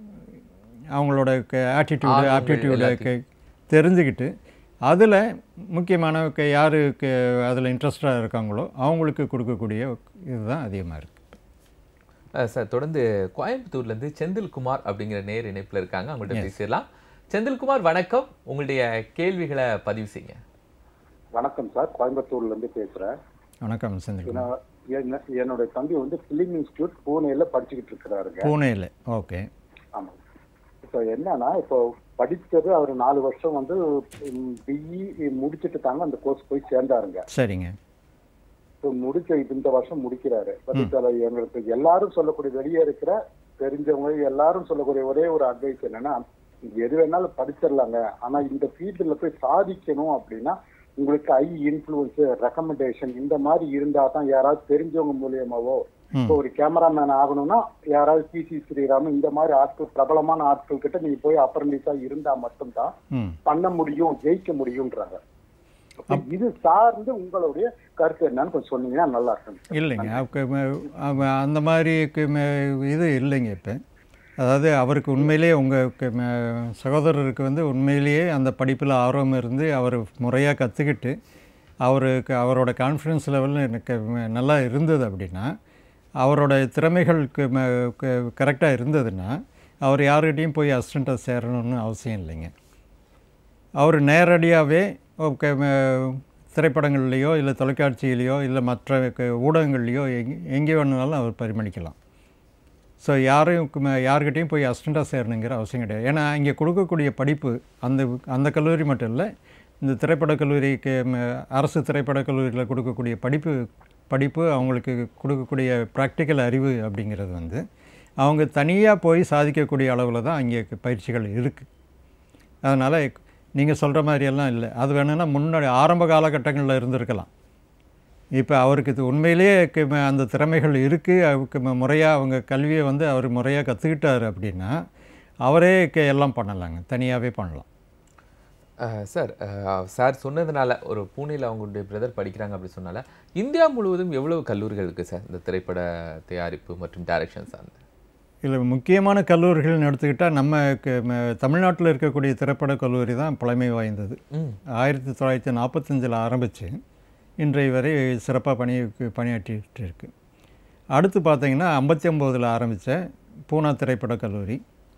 அவங்களோட ஆட்டிடியூடு ஆர்வங்கள் ஆப்டிடியூடு தெரிஞ்சுக்கிட்டு அதில் முக்கியமான யார் அதில் இன்ட்ரெஸ்டாக இருக்காங்களோ அவங்களுக்கு கொடுக்கக்கூடிய இதுதான் அதிகமாக இருக்குது அஹ் சார் தொடர்ந்து கோயம்புத்தூர்ல இருந்து செந்தில்குமார் அப்படிங்கிற நேர் இணைப்புல இருக்காங்க அவங்கள்ட்ட பேசிடலாம் செந்தில்குமார் வணக்கம் உங்களுடைய கேள்விகளை பதிவு செய்யுங்க வணக்கம் சார் கோயம்புத்தூர்ல இருந்து பேசுறேன் வணக்கம் செந்தில் நான் என்ன- என்னோட தம்பி வந்து பிலிம் இன்ஸ்டியூட் பூனேல படிச்சுக்கிட்டு இருக்கிறாருங்க பூனேல ஓகே ஆமா இப்போ என்னன்னா இப்போ படிச்சது அவர் நாலு வருஷம் வந்து பிஇ முடிச்சிட்டு தாங்க அந்த கோர்ஸ் போய் சேர்ந்தாருங்க சரிங்க இப்போ முடிச்ச இந்த வருஷம் முடிக்கிறாரு பட் இதுல எங்களுக்கு எல்லாரும் சொல்லக்கூடிய வெளியே இருக்கிற தெரிஞ்சவங்க எல்லாரும் சொல்லக்கூடிய ஒரே ஒரு அட்வைஸ் என்னன்னா நீங்க எது வேணாலும் படிச்சிடலாங்க ஆனா இந்த ஃபீல்டுல போய் சாதிக்கணும் அப்படின்னா உங்களுக்கு ஐ இன்ஃப்ளூயன்ஸ் ரெக்கமெண்டேஷன் இந்த மாதிரி இருந்தா தான் யாராவது தெரிஞ்சவங்க மூலியமாவோ இப்போ ஒரு கேமராமேன் ஆகணும்னா யாராவது பிசி ஸ்ரீராம் இந்த மாதிரி ஆட்கள் பிரபலமான ஆட்கள் கிட்ட நீங்க போய் அப்ரண்டிஸா இருந்தா மட்டும்தான் ம் பண்ண முடியும் ஜெயிக்க முடியும்ன்றாங்க அப்ப இது சார்ந்து உங்களுடைய கருத்து என்னன்னு கொஞ்சம் சொன்னீங்கன்னா நல்லா இருக்கும் இல்லைங்க அவக்கு ம- அவ- அந்த மாதிரி கு- ம- இது இல்லைங்க இப்போ அதாவது அவருக்கு உண்மையிலேயே உங்கள் சகோதரருக்கு வந்து உண்மையிலேயே அந்த படிப்பில் ஆர்வம் இருந்து அவர் முறையாக கற்றுக்கிட்டு அவருக்கு அவரோட கான்ஃபிடன்ஸ் லெவலில் எனக்கு ம- நல்லா இருந்தது அப்படின்னா அவரோட திறமைகளுக்கு கரெக்டாக இருந்ததுன்னா அவர் யாருக்கிட்டையும் போய் அசிஸ்டண்ட்டாக சேரணும்னு அவசியம் இல்லைங்க அவர் நேரடியாகவே திரைப்படங்கள்லேயோ இல்லை தொலைக்காட்சியிலையோ இல்லை மற்ற க- ஊடகங்கள்லையோ எங் எங்கே வேணுனாலும் அவர் பரிமளிக்கலாம் ஸோ யாரையும் கு- ம- யார்கிட்டயும் போய் அசிஸ்டண்ட்டாக சேரணுங்கிற அவசியம் கிடையாது ஏன்னா இங்கே கொடுக்கக்கூடிய படிப்பு அந்த அந்த கல்லூரி மட்டும் இல்லை இந்த திரைப்படக் கல்லூரிக்கு ம- அரசு திரைப்படக் கல்லூரியில் கொடுக்கக்கூடிய படிப்பு படிப்பு அவங்களுக்கு கொடுக்கக்கூடிய ப்ராக்டிக்கல் அறிவு அப்படிங்கிறது வந்து அவங்க தனியாக போய் சாதிக்கக்கூடிய அளவில் தான் அங்கே பயிற்சிகள் இருக்குது அதனால் நீங்கள் சொல்கிற மாதிரியெல்லாம் இல்லை அது வேணும்னா முன்னாடி ஆரம்ப காலகட்டங்களில் இருந்திருக்கலாம் இப்போ அவருக்கு இது உண்மையிலேயே க- ம- அந்த திறமைகள் இருக்குது அவருக்கு முறையாக அவங்க கல்வியை வந்து அவர் முறையாக கற்றுக்கிட்டாரு அப்படின்னா அவரே க- எல்லாம் பண்ணலாங்க தனியாகவே பண்ணலாம் அஹ், சார் அஹ், சார் சொன்னதுனால ஒரு பூனேல அவங்களுடைய பிரதர் படிக்கிறாங்க அப்படி சொன்னால இந்தியா முழுவதும் எவ்வளவு கல்லூரிகள் இருக்கு சார் இந்த திரைப்பட தயாரிப்பு மற்றும் டைரக்ஷன் சார்ந்து இதில் முக்கியமான கல்லூரிகள்னு எடுத்துக்கிட்டால் நம்ம க- ம- தமிழ்நாட்டில் இருக்கக்கூடிய திரைப்பட கல்லூரி தான் பழமை வாய்ந்தது ம் ஆயிரத்தி தொள்ளாயிரத்தி நாற்பத்தஞ்சில் ஆரம்பித்து இன்றைய வரை சிறப்பாக பணி பணியாற்றிட்டு இருக்கு அடுத்து பார்த்தீங்கன்னா ஐம்பத்தி ஒம்போதில் ஆரம்பித்த பூனா திரைப்படக் கல்லூரி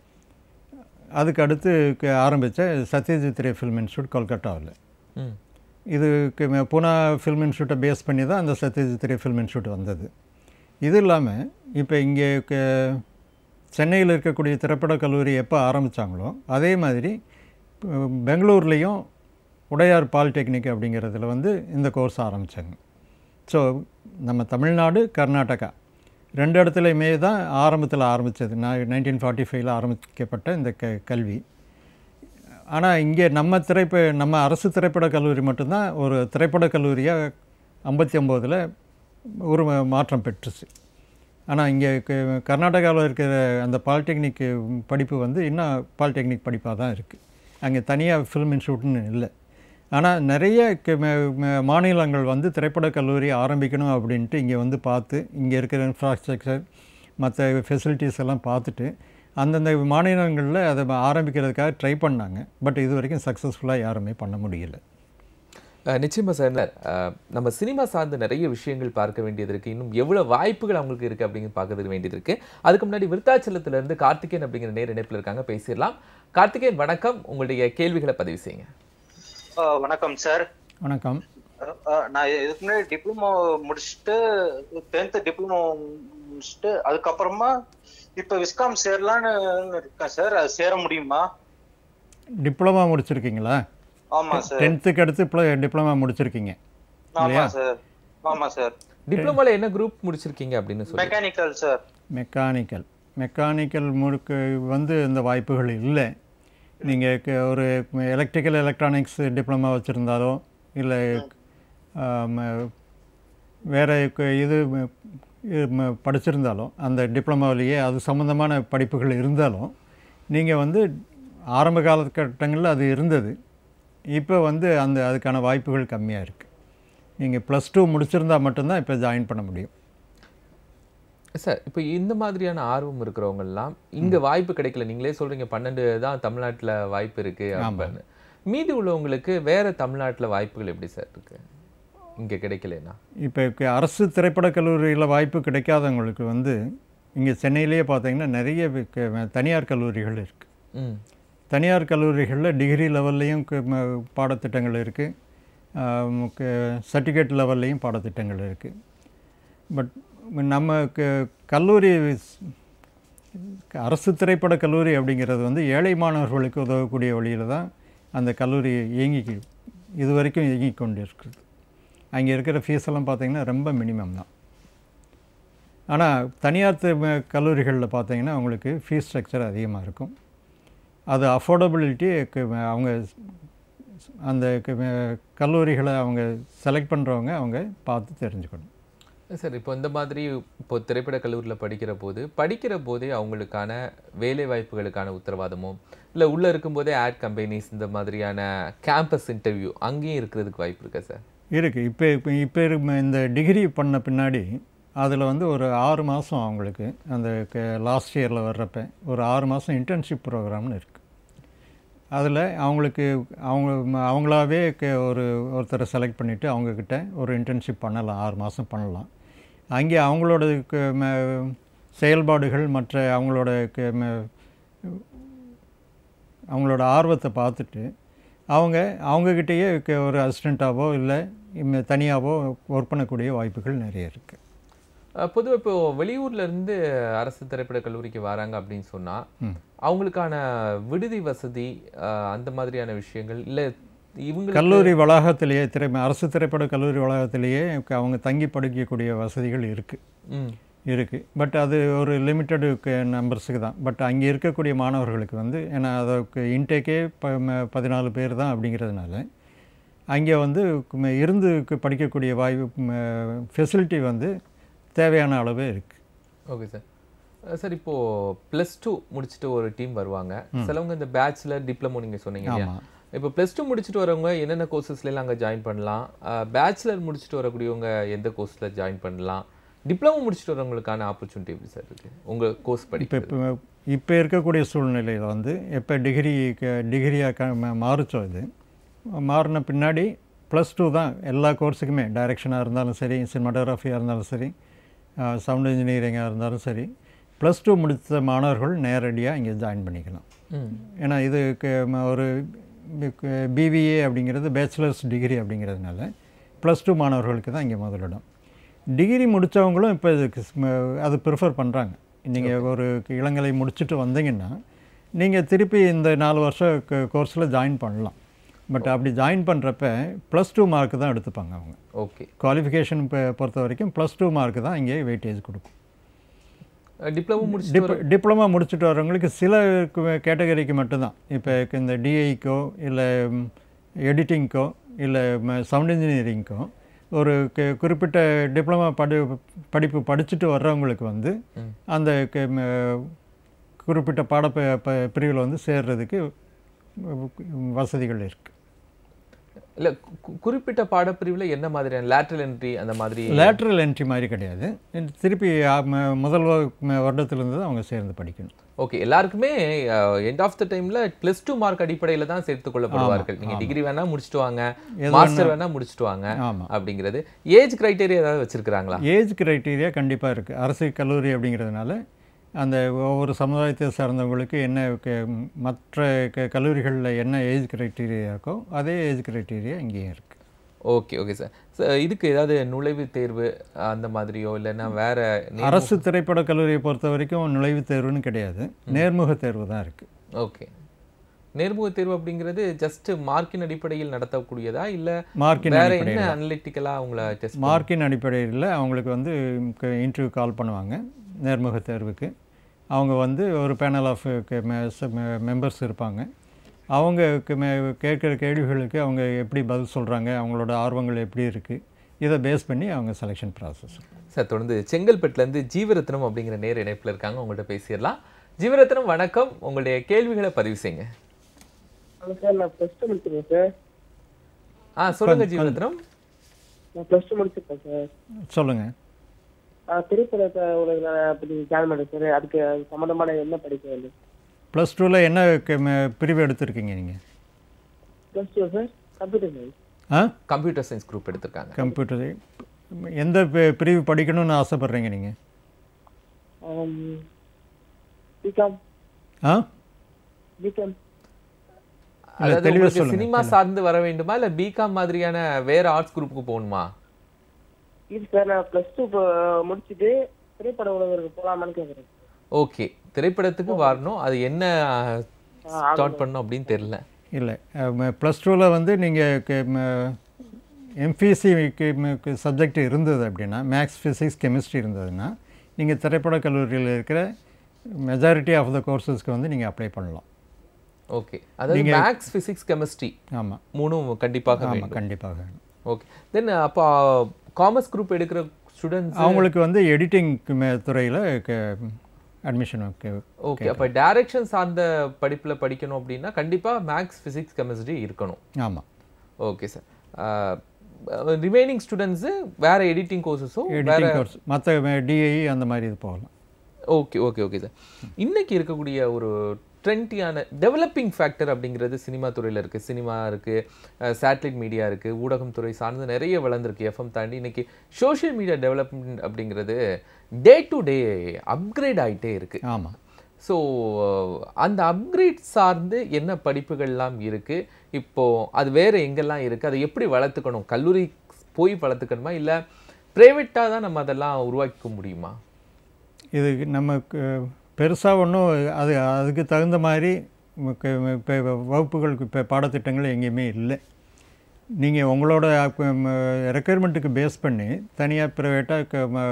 அதுக்கு அடுத்து க- ஆரம்பித்த சத்யஜித் ரே ஃபில்ம் இன்ஸ்டியூட் கொல்கட்டாவில் ம் இது க- ம- பூனா ஃபில்ம் இன்ஸ்டியூட்டை பேஸ் பண்ணி தான் அந்த சத்யஜித் ரே ஃபில்ம் இன்ஸ்டியூட் வந்தது இது இல்லாமல் இப்போ இங்கே க- சென்னையில் இருக்கக்கூடிய திரைப்படக் கல்லூரி எப்போ ஆரம்பித்தாங்களோ அதே மாதிரி அஹ், பெங்களூர்லேயும் உடையார் பாலிடெக்னிக் அப்படிங்கிறதுல வந்து இந்த கோர்ஸ் ஆரம்பித்தாங்க ஸோ நம்ம தமிழ்நாடு கர்நாடகா ரெண்டு இடத்துலையுமே தான் ஆரம்பத்தில் ஆரம்பித்தது நான் நைன்டீன் ஃபார்ட்டி ஃபைவ்ல ஆரம்பிக்கப்பட்ட இந்த க கல்வி ஆனால் இங்கே நம்ம திரைப்ப நம்ம அரசு திரைப்படக் கல்லூரி மட்டும்தான் ஒரு திரைப்படக் கல்லூரியாக ஐம்பத்தி ஒம்போதில் ஒரு மா- மாற்றம் பெற்றுச்சு ஆனால் இங்கே கர்நாடகாவில் இருக்கிற அந்த பாலிடெக்னிக் படிப்பு வந்து இன்னும் பாலிடெக்னிக் படிப்பாக தான் இருக்குது அங்கே தனியாக ஃபிலிம் இன்ஸ்டியூட்னு இல்லை ஆனால் நிறைய க- ம- ம- மாநிலங்கள் வந்து திரைப்படக் கல்லூரி ஆரம்பிக்கணும் அப்படின்ட்டு இங்கே வந்து பார்த்து இங்கே இருக்கிற இன்ஃப்ராஸ்ட்ரக்சர் மற்ற ஃபெசிலிட்டிஸ் எல்லாம் பார்த்துட்டு அந்தந்த மாநிலங்களில் அதை ஆரம்பிக்கிறதுக்காக ட்ரை பண்ணாங்க பட் இது வரைக்கும் சக்ஸஸ்ஃபுல்லாக யாருமே பண்ண முடியல அஹ், நிச்சயமா சார் அஹ், நம்ம சினிமா சார்ந்த நிறைய விஷயங்கள் பார்க்க வேண்டியது இருக்கு இன்னும் எவ்வளவு வாய்ப்புகள் அவங்களுக்கு இருக்கு அப்படிங்கிறது பார்க்கறதுக்கு வேண்டியது இருக்கு அதுக்கு முன்னாடி விருத்தாச்சலத்துல இருந்து கார்த்திகேயன் அப்படிங்கிற நேர் இணைப்பில் இருக்காங்க பேசிடலாம் கார்த்திகேயன் வணக்கம் உங்களுடைய கேள்விகளை பதிவு செய்யுங்க ஆ, வணக்கம் சார் வணக்கம் அ, அ, நான் இதுக்கு முன்னாடி டிப்ளமோ முடிச்சுட்டு டென்த் டிப்ளமோ முடிச்சுட்டு அதுக்கப்புறமா இப்ப விஸ்காம் சேரலான்னு இருக்கேன் சார் அது சேர முடியுமா டிப்ளமா முடிச்சிருக்கீங்களா ஆமா சார் டென்த்துக்கு அடுத்து இப்போ டிப்ளமா முடிச்சிருக்கீங்க ஆமா சார் ஆமா சார் டிப்ளமோல என்ன குரூப் முடிச்சிருக்கீங்க அப்படின்னு சொல்லி மெக்கானிக்கல் சார் மெக்கானிக்கல் மெக்கானிக்கல் முழுக்க வந்து இந்த வாய்ப்புகள் இல்லை நீங்கள் ஒரு எலக்ட்ரிக்கல் எலக்ட்ரானிக்ஸ் டிப்ளமா வச்சுருந்தாலோ இல்லை வேறு இது ம- இது ம- படிச்சிருந்தாலும் அந்த டிப்ளமாவிலேயே அது சம்மந்தமான படிப்புகள் இருந்தாலும் நீங்கள் வந்து ஆரம்ப காலகட்டங்களில் அது இருந்தது இப்போ வந்து அந்த அதுக்கான வாய்ப்புகள் கம்மியாக இருக்குது நீங்கள் ப்ளஸ் டூ முடிச்சிருந்தா மட்டும்தான் இப்போ ஜாயின் பண்ண முடியும் சார் இப்போ இந்த மாதிரியான ஆர்வம் இருக்கிறவங்க எல்லாம் இங்க வாய்ப்பு கிடைக்கல நீங்களே சொல்றீங்க பன்னெண்டு தான் தமிழ்நாட்டுல வாய்ப்பு இருக்கு அப்படின்னு மீதி உள்ளவங்களுக்கு வேற தமிழ்நாட்டுல வாய்ப்புகள் எப்படி சார் இருக்கு இங்க கிடைக்கலனா இப்போ அரசு திரைப்படக் கல்லூரியில் வாய்ப்பு கிடைக்காதவங்களுக்கு வந்து இங்கே சென்னையிலேயே பார்த்தீங்கன்னா நிறைய வி- க- தனியார் கல்லூரிகள் இருக்குது ம் தனியார் கல்லூரிகளில் டிகிரி லெவல்லையும் க- ம- பாடத்திட்டங்கள் இருக்குது சர்டிஃபிகேட் லெவல்லையும் பாடத்திட்டங்கள் இருக்குது பட் நம்ம க- கல்லூரி ஸ்- அரசு திரைப்பட கல்லூரி அப்படிங்கிறது வந்து ஏழை மாணவர்களுக்கு உதவக்கூடிய வழியில் தான் அந்த கல்லூரி இயங்கி இது வரைக்கும் இயங்கி கொண்டு இருக்குது அங்கே இருக்கிற ஃபீஸ் எல்லாம் பார்த்தீங்கன்னா ரொம்ப மினிமம் தான் ஆனால் தனியார் தி- கல்லூரிகளில் பார்த்தீங்கன்னா அவங்களுக்கு ஃபீஸ் ஸ்ட்ரக்சர் அதிகமாக இருக்கும் அது அஃபோர்டபிலிட்டி அவங்க ஸ்- அந்த க- கல்லூரிகளை அவங்க செலக்ட் பண்ணுறவங்க அவங்க பார்த்து தெரிஞ்சுக்கணும் சார் இப்போ இந்த மாதிரி இப்போ திரைப்பட கல்லூரியில படிக்கிற போது படிக்கிற போதே அவங்களுக்கான வேலை வாய்ப்புகளுக்கான உத்தரவாதமோ இல்ல உள்ள இருக்கும்போதே ஆட் கம்பெனிஸ் இந்த மாதிரியான கேம்பஸ் இன்டர்வியூ அங்கேயும் இருக்கிறதுக்கு வாய்ப்பு இருக்கா சார் இருக்குது இப்போ இப்போ இப்போ இருக்க இந்த டிகிரி பண்ண பின்னாடி அதில் வந்து ஒரு ஆறு மாதம் அவங்களுக்கு அந்த லாஸ்ட் இயரில் வர்றப்ப ஒரு ஆறு மாதம் இன்டர்ன்ஷிப் ப்ரோக்ராம்னு இருக்குது அதில் அவங்களுக்கு அவங்க ம- அவங்களாவே க- ஒரு ஒருத்தரை செலக்ட் பண்ணிவிட்டு அவங்கக்கிட்ட ஒரு இன்டர்ன்ஷிப் பண்ணலாம் ஆறு மாதம் பண்ணலாம் அங்கே அவங்களோட க- ம- செயல்பாடுகள் மற்ற அவங்களோட க- ம- அவங்களோட ஆர்வத்தை பார்த்துட்டு அவங்க அவங்கக்கிட்டேயே க- ஒரு அசிஸ்டண்ட்டாவோ இல்லை தனியாகவோ ஒர்க் பண்ணக்கூடிய வாய்ப்புகள் நிறைய இருக்குது பொதுவாக இப்போ வெளியூர்ல இருந்து அரசு திரைப்பட கல்லூரிக்கு வராங்க அப்படின்னு சொன்னா அவங்களுக்கான விடுதி வசதி அஹ், அந்த மாதிரியான விஷயங்கள் இல்ல இவங்க கல்லூரி வளாகத்திலேயே திரை அரசு திரைப்பட கல்லூரி வளாகத்திலேயே க- அவங்க தங்கி படிக்கக்கூடிய வசதிகள் இருக்குது ம் இருக்குது பட் அது ஒரு லிமிட்டடு நம்பர்ஸுக்கு தான் பட் அங்கே இருக்கக்கூடிய மாணவர்களுக்கு வந்து ஏன்னா அதற்கு இன்டேக்கே ப ம- பதினாலு பேர் தான் அப்படிங்கிறதுனால அங்கே வந்து ம- இருந்து கு- படிக்கக்கூடிய வாய்ப்பு ஃபெசிலிட்டி வந்து தேவையான அளவே இருக்குது ஓகே சார் அஹ் சார் இப்போ ப்ளஸ் டூ முடிச்சுட்டு ஒரு டீம் வருவாங்க சிலவங்க இந்த பேச்சுலர் டிப்ளமோ நீங்க சொன்னீங்க இல்லையா ஆமாம் இப்போ ப்ளஸ் டூ முடிச்சுட்டு வரவங்க என்னென்ன கோர்சஸ்லாம் அங்கே ஜாயின் பண்ணலாம் பேச்சுலர் முடிச்சுட்டு வரக்கூடியவங்க எந்த கோர்ஸில் ஜாயின் பண்ணலாம் டிப்ளமோ முடிச்சுட்டு வரவங்களுக்கான ஆப்பர்ச்சுனிட்டி எப்படி சார் இருக்கு உங்க கோர்ஸ் இப்போ படிப்பு இப்போ இப்போ இருக்கக்கூடிய சூழ்நிலையில் வந்து எப்போ டிகிரி டிகிரியாக க ம- மாறுச்சோ இது மாறின பின்னாடி ப்ளஸ் டூ தான் எல்லா கோர்ஸுக்குமே டைரக்ஷனாக இருந்தாலும் சரி சினிமாட்டோகிராஃபியாக இருந்தாலும் சரி சவுண்ட் இன்ஜினியரிங்காக இருந்தாலும் சரி ப்ளஸ் டூ முடித்த மாணவர்கள் நேரடியாக இங்கே ஜாயின் பண்ணிக்கலாம் ம் ஏன்னா இது க- ம- ஒரு பிபிஏ அப்படிங்கிறது பேச்சுலர்ஸ் டிகிரி அப்படிங்கிறதுனால ப்ளஸ் டூ மாணவர்களுக்கு தான் இங்கே முதலிடம் டிகிரி முடித்தவங்களும் இப்போ இதுக்கு ஸ்ம- அது ப்ரிஃபர் பண்ணுறாங்க நீங்கள் ஒரு இளங்கலை முடிச்சுட்டு வந்தீங்கன்னா நீங்கள் திருப்பி இந்த நாலு வருஷம் கோர்ஸில் ஜாயின் பண்ணலாம் பட் அப்படி ஜாயின் பண்ணுறப்ப ப்ளஸ் டூ மார்க்கு தான் எடுத்துப்பாங்க அவங்க ஓகே குவாலிஃபிகேஷன் பொறுத்த வரைக்கும் ப்ளஸ் டூ மார்க்கு தான் இங்கே வெயிட்டேஜ் கொடுக்கும் டிப்ளமோ முடிச்சுட்டு டிப் டிப்ளமா முடிச்சுட்டு வரவங்களுக்கு சில கேட்டகரிக்கு மட்டும்தான் இப்போ இந்த டிஐக்கோ இல்லை எடிட்டிங்க்கோ இல்லை சவுண்ட் இன்ஜினியரிங்க்கோ ஒரு கு- குறிப்பிட்ட டிப்ளமா படி படிப்பு படிச்சுட்டு வர்றவங்களுக்கு வந்து ம். அந்த க- ம, குறிப்பிட்ட பாட ப- ப- பிரிவில் வந்து சேர்றதுக்கு வசதிகள் இருக்குது இல்ல கு- கு- குறிப்பிட்ட பாடப்பிரிவுல என்ன மாதிரியான லேட்ரல் என்ட்ரி அந்த மாதிரி லேட்ரல் என்ட்ரி மாதிரி கிடையாது திருப்பி ஆ, ம- முதல் வ- ம- வருடத்திலிருந்து தான் அவங்க சேர்ந்து படிக்கணும் ஓகே எல்லாருக்குமே எண்ட் ஆஃப் த டைம்ல பிளஸ் டூ மார்க் அடிப்படையில தான் சேர்த்துக் கொள்ளப்படுவார்கள் நீங்க டிகிரி வேணா முடிச்சுட்டு வாங்க எது மாஸ்டர் வேணா முடிச்சுட்டு வாங்க ஆமாம் அப்படிங்கிறது ஏஜ் கிரைட்டேரியா ஏதாவது வச்சிருக்காங்களா ஏஜ் கிரைட்டீரியா கண்டிப்பாக இருக்குது அரசு கல்லூரி அப்படிங்கிறதுனால அந்த ஒவ்வொரு சமுதாயத்தை சார்ந்தவங்களுக்கு என்ன க- மற்ற க கல்லூரிகளில் என்ன ஏஜ் கிரைட்டீரியா இருக்கோ அதே ஏஜ் கிரைட்டீரியா இங்கேயும் இருக்குது ஓகே ஓகே சார் இதுக்கு ஏதாவது நுழைவுத் தேர்வு அந்த மாதிரியோ இல்லைன்னா வேற நே- அரசு திரைப்பட கல்லூரியை பொறுத்த வரைக்கும் நுழைவுத் தேர்வுன்னு கிடையாது நேர்முக தேர்வு தான் இருக்குது ஓகே நேர்முக தேர்வு அப்படிங்கிறது ஜஸ்ட் மார்க்கின் அடிப்படையில் நடத்தக்கூடியதா இல்ல மார்க்கின் வேற அடிப்படையில் என்ன அனலிட்டிக்கலா அவங்கள டெஸ்ட் மார்க்கின் அடிப்படையில் அவங்களுக்கு வந்து இன்டர்வியூ கால் பண்ணுவாங்க நேர்முக தேர்வுக்கு அவங்க வந்து ஒரு பேனல் ஆஃப் மெம்பர்ஸ் இருப்பாங்க அவங்க க- மே- கேட்குற கேள்விகளுக்கு அவங்க எப்படி பதில் சொல்கிறாங்க அவங்களோட ஆர்வங்கள் எப்படி இருக்குது இதை பேஸ் பண்ணி அவங்க செலெக்ஷன் ப்ராசஸ் சார் தொடர்ந்து செங்கல்பட்டுல இருந்து ஜீவரத்னம் அப்படிங்கிற நேர் இணைப்புல இருக்காங்க உங்கள்ட்ட பேசிடலாம் ஜீவரத்னம் வணக்கம் உங்களுடைய கேள்விகளை பதிவு செய்யுங்க ஹலோ சார் நான் ப்ளஸ் டூ முடிச்சிருக்கேன் சார் ஆ சொல்லுங்க ஜீவரத்னம் நான் ப்ளஸ் டூ முடிச்சிருக்கேன் சார் சொல்லுங்கள் நான் திரைப்படத்தை உங்களுக்கு நான் அப்படி ஜாயின் பண்ணேன் சார் அதுக்கு அது சம்மந்தமான என்ன படிக்க வேண்டும் ப்ளஸ் டூவில் என்ன க- ம- பிரிவு எடுத்திருக்கீங்க நீங்கள் plus two sir computer science ஆ கம்ப்யூட்டர் சயின்ஸ் குரூப் எடுத்திருக்காங்க கம்ப்யூட்டர் எந்த பி- பிரிவு படிக்கணும்னு ஆசைப்பட்றீங்க நீங்கள் பிகாம் ஆ பிகாம் அதாவது தெளிவா உங்களுக்கு சொல்லுங்க, சினிமா சார்ந்து வர வேண்டுமா இல்ல பிகாம் மாதிரியான வேற ஆர்ட்ஸ் குரூப்புக்கு போகணுமா இது சார் நான் ப்ளஸ் டூ முடிச்சுட்டு திரைப்பட உலகருக்கு போகலாமான்னு கேட்குறேன் ஓகே திரைப்படத்துக்கு வரணும் அது என்ன ஸ்டார்ட் பண்ணணும் அப்படின்னு தெரியல இல்லை ப்ளஸ் டூவில் வந்து நீங்கள் எம்பிசி சப்ஜெக்ட் இருந்தது அப்படின்னா மேக்ஸ் ஃபிசிக்ஸ் கெமிஸ்ட்ரி இருந்ததுன்னா நீங்கள் திரைப்பட கல்லூரியில் இருக்கிற மெஜாரிட்டி ஆஃப் த கோர்சஸ்க்கு வந்து நீங்கள் அப்ளை பண்ணலாம் ஓகே அதாவது மேக்ஸ் பிசிக்ஸ் கெமிஸ்ட்ரி ஆமாம் மூணும் கண்டிப்பாக ஆமாம் வேண்டும் கண்டிப்பாக ஓகே தென் அப்போ காமர்ஸ் குரூப் எடுக்கிற ஸ்டூடெண்ட்ஸ் அவங்களுக்கு வந்து எடிட்டிங் துறையில் அட்மிஷன் ஓகே அப்போ டைரக்ஷன் சார்ந்த படிப்புல படிக்கணும் அப்படின்னா கண்டிப்பா மேக்ஸ் பிசிக்ஸ் கெமிஸ்ட்ரி இருக்கணும் ஆமாம் ஓகே சார் ரிமைனிங் ஸ்டூடெண்ட்ஸு வேற எடிட்டிங் கோர்சஸோ வேற எடிட்டிங் கோர்ஸ் மற்ற டிஐ அந்த மாதிரி இது போகலாம் ஓகே ஓகே ஓகே சார் இன்னைக்கு இருக்கக்கூடிய ஒரு ட்ரெண்டியான டெவலப்பிங் ஃபேக்டர் அப்படிங்கிறது சினிமா துறையில் இருக்குது சினிமா இருக்குது சேட்டலைட் மீடியா இருக்குது ஊடகம் துறை சார்ந்து நிறைய வளர்ந்துருக்கு எஃப்எம் தாண்டி இன்னைக்கு சோஷியல் மீடியா டெவலப்மெண்ட் அப்படிங்கிறது டே டு டே அப்கிரேட் ஆயிட்டே இருக்குது ஆமாம் ஸோ அந்த அப்கிரேட் சார்ந்து என்ன படிப்புகள்லாம் இருக்கு இப்போ அது வேற எங்கெல்லாம் இருக்கு அதை எப்படி வளர்த்துக்கணும் கல்லூரி போய் வளர்த்துக்கணுமா இல்லை ப்ரைவேட்டாக தான் நம்ம அதெல்லாம் உருவாக்கிக்க முடியுமா இது நமக்கு பெருசாக ஒன்றும் அது அதுக்கு தகுந்த மாதிரி இப்போ வகுப்புகளுக்கு இப்போ பாடத்திட்டங்கள் எங்கேயுமே இல்லை நீங்கள் உங்களோட ரெக்குயர்மெண்ட்டுக்கு பேஸ் பண்ணி தனியாக ப்ரைவேட்டாக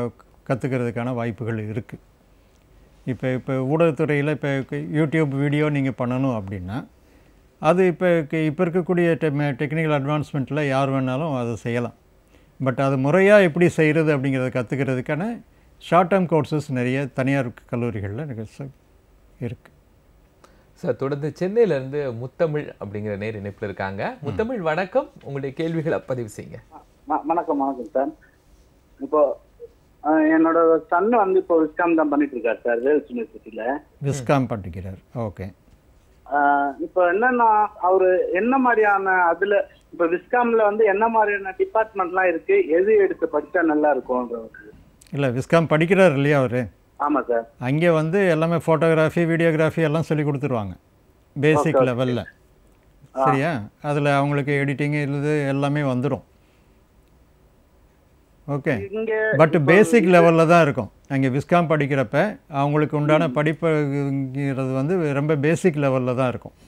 கற்றுக்கிறதுக்கான வாய்ப்புகள் இருக்குது இப்போ இப்போ ஊடகத்துறையில் இப்போ யூடியூப் வீடியோ நீங்கள் பண்ணணும் அப்படின்னா அது இப்போ இப்போ இருக்கக்கூடிய டெக்னிக்கல் அட்வான்ஸ்மெண்ட்டில் யார் வேணாலும் அதை செய்யலாம் பட் அது முறையாக எப்படி செய்கிறது அப்படிங்கிறத கற்றுக்கிறதுக்கான ஷார்ட் டேர்ம் கோர்சஸ் நிறைய தனியார் கல்லூரிகளில் இருக்குது சார் தொடர்ந்து சென்னையில இருந்து முத்தமிழ் அப்படிங்கிற நேர் இணைப்புல இருக்காங்க முத்தமிழ் வணக்கம் உங்களுடைய கேள்விகளை பதிவு செய்யுங்க வ- வணக்கம் வணக்கம் சார் இப்போ அஹ், என்னோட சன் வந்து இப்போ விஸ்காம் தான் பண்ணிட்டு இருக்காரு சார் வேல்ஸ் யூனிவர்சிட்டியில விஸ்காம் பண்ணிக்கிறார் ஓகே இப்போ என்னன்னா அவரு என்ன மாதிரியான அதுல இப்போ விஸ்காம்ல வந்து என்ன மாதிரியான டிபார்ட்மெண்ட்லாம் இருக்கு எது எடுத்து படிச்சா நல்லா இருக்கும்ன்ற இல்லை விஸ்காம் படிக்கிறார் இல்லையா அவர் ஆமா சார் அங்கே வந்து எல்லாமே ஃபோட்டோகிராஃபி வீடியோகிராஃபி எல்லாம் சொல்லி கொடுத்துருவாங்க பேசிக் லெவலில் சரியா அதில் அவங்களுக்கு எடிட்டிங் இது எல்லாமே வந்துடும் ஓகே இங்க பட் பேசிக் லெவலில் தான் இருக்கும் அங்கே விஸ்காம் படிக்கிறப்ப அவங்களுக்கு உண்டான படிப்புங்கிறது வந்து ரொம்ப பேசிக் லெவலில் தான் இருக்கும்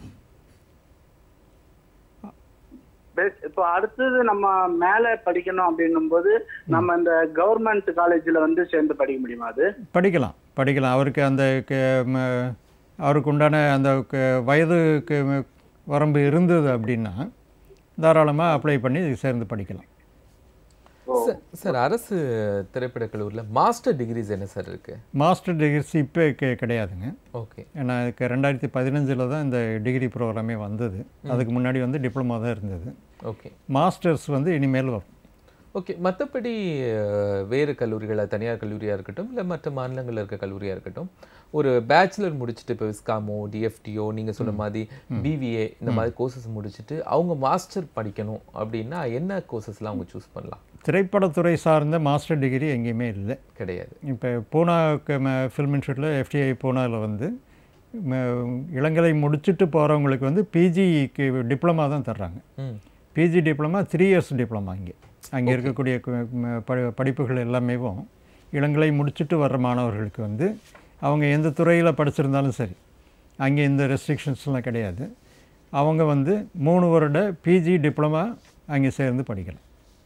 bas- இப்போ அடுத்தது நம்ம மேல படிக்கணும் அப்படின்னும் போது நம்ம இந்த கவர்மெண்ட் காலேஜ்ல வந்து சேர்ந்து படிக்க முடியுமா அது படிக்கலாம் படிக்கலாம் அவருக்கு அந்த க- ம- அவருக்கு உண்டான அந்த க- வயதுக்கு ம- வரம்பு இருந்தது அப்படின்னா தாராளமாக அப்ளை பண்ணி சேர்ந்து படிக்கலாம் சார், சார் அரசு திரைப்படக் கல்லூரியில் மாஸ்டர் டிகிரிஸ் என்ன சார் இருக்கு மாஸ்டர் டிகிரிஸ் இப்போ கெ- கிடையாதுங்க ஓகே ஏன்னா இதுக்கு ரெண்டாயிரத்தி பதினஞ்சில் தான் இந்த டிகிரி ப்ரோக்ராமே வந்தது அதுக்கு முன்னாடி வந்து டிப்ளமா தான் இருந்தது ஓகே மாஸ்டர்ஸ் வந்து இனிமேல் வரும் ஓகே மற்றபடி வேறு கல்லூரிகளை தனியார் கல்லூரியாக இருக்கட்டும் இல்லை மற்ற மாநிலங்களில் இருக்க கல்லூரியாக இருக்கட்டும் ஒரு பேச்சுலர் முடிச்சுட்டு இப்போ விஸ்காமோ டிஎஃப்டிஓ நீங்கள் சொன்ன மாதிரி பிவிஏ இந்த மாதிரி கோர்சஸ் முடிச்சுட்டு அவங்க மாஸ்டர் படிக்கணும் அப்படின்னா என்ன கோர்சஸ்லாம் அவங்க சூஸ் பண்ணலாம் திரைப்படத்துறை சார்ந்த மாஸ்டர் டிகிரி எங்கேயுமே இல்லை கிடையாது இப்போ பூனா ஃபில்ம் இன்ஸ்டியூட்டில் எஃப்டிஐ பூனாவில் வந்து ம, இளங்கலை முடிச்சுட்டு போகிறவங்களுக்கு வந்து பிஜிக்கு டிப்ளமா தான் தர்றாங்க ம் PG diploma three years diploma இங்கே அங்கே இருக்கக்கூடிய கு- ம, ப- படிப்புகள் எல்லாமேவும் இளங்கலை முடிச்சுட்டு வர்ற மாணவர்களுக்கு வந்து அவங்க எந்த துறையில் படிச்சிருந்தாலும் சரி அங்கே இந்த ரெஸ்ட்ரிக்ஷன்ஸ்லாம் கிடையாது அவங்க வந்து மூணு வருட பிஜி டிப்ளமா அங்கே சேர்ந்து படிக்கலாம்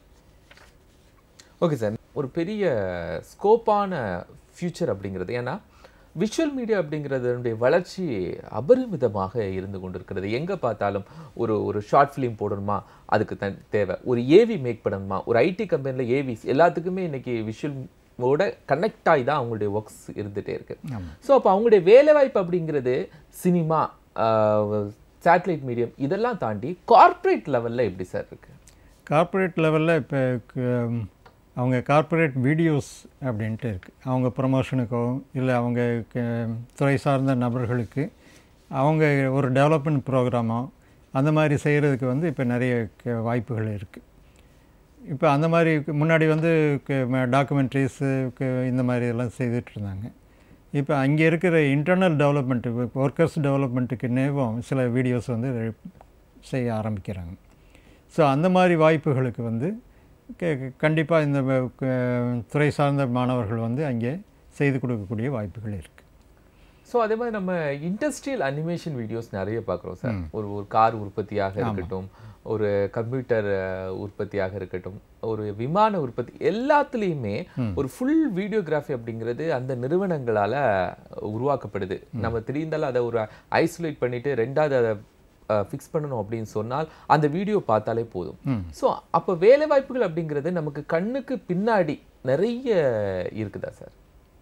ஓகே சார் ஒரு பெரிய ஸ்கோப்பான ஃபியூச்சர் அப்படிங்கிறது ஏன்னா விஷுவல் மீடியா அப்படிங்கிறதுடைய வளர்ச்சி அபரிமிதமாக இருந்து கொண்டிருக்கிறது எங்கே பார்த்தாலும் ஒரு ஒரு ஷார்ட் ஃபிலிம் போடணுமா அதுக்கு தன் தேவை ஒரு ஏவி மேக் பண்ணணுமா ஒரு ஐடி கம்பெனியில் ஏவிஸ் எல்லாத்துக்குமே இன்னைக்கு விஷுவல் ஓட கனெக்ட் ஆகி தான் அவங்களுடைய ஒர்க்ஸ் இருந்துகிட்டே இருக்கு ஸோ அப்போ அவங்களுடைய வேலைவாய்ப்பு அப்படிங்கிறது சினிமா சேட்டலைட் மீடியம் இதெல்லாம் தாண்டி கார்ப்பரேட் லெவலில் எப்படி சார் இருக்கு கார்ப்பரேட் லெவலில் இப்போ அவங்க கார்ப்பரேட் வீடியோஸ் அப்படின்ட்டு இருக்குது அவங்க ப்ரமோஷனுக்கோ இல்லை அவங்க க- துறை சார்ந்த நபர்களுக்கு அவங்க ஒரு டெவலப்மெண்ட் ப்ரோக்ராமோ அந்த மாதிரி செய்கிறதுக்கு வந்து இப்போ நிறைய க- வாய்ப்புகள் இருக்குது இப்போ அந்த மாதிரி முன்னாடி வந்து டாக்குமெண்ட்ரிஸு இந்த மாதிரி எல்லாம் செய்துட்டு இருந்தாங்க இப்போ அங்கே இருக்கிற இன்டர்னல் டெவலப்மெண்ட் ஒர்க்கர்ஸ் டெவலப்மெண்ட்டுக்கு நேவும் சில வீடியோஸ் வந்து செய்ய ஆரம்பிக்கிறாங்க ஸோ அந்த மாதிரி வாய்ப்புகளுக்கு வந்து கண்டிப்பாக இந்த வ- க- துறை சார்ந்த மாணவர்கள் வந்து அங்கே செய்து கொடுக்கக்கூடிய வாய்ப்புகள் இருக்குது ஸோ அதே மாதிரி நம்ம இண்டஸ்ட்ரியல் அனிமேஷன் வீடியோஸ் நிறைய பார்க்குறோம் சார் ஒரு ஒரு கார் உற்பத்தியாக இருக்கட்டும் ஒரு கம்ப்யூட்டர் உற்பத்தியாக இருக்கட்டும் ஒரு விமான உற்பத்தி எல்லாத்துலேயுமே ஒரு ஃபுல் வீடியோகிராஃபி அப்படிங்கிறது அந்த நிறுவனங்களால உருவாக்கப்படுது நம்ம தெரிந்தாலும் அதை ஒரு ஐசோலேட் பண்ணிட்டு ரெண்டாவது அதை ஃபிக்ஸ் பண்ணணும் அப்படின்னு சொன்னால் அந்த வீடியோ பார்த்தாலே போதும் ஸோ அப்போ வேலை வாய்ப்புகள் அப்படிங்கிறது நமக்கு கண்ணுக்கு பின்னாடி நிறைய இருக்குதா சார்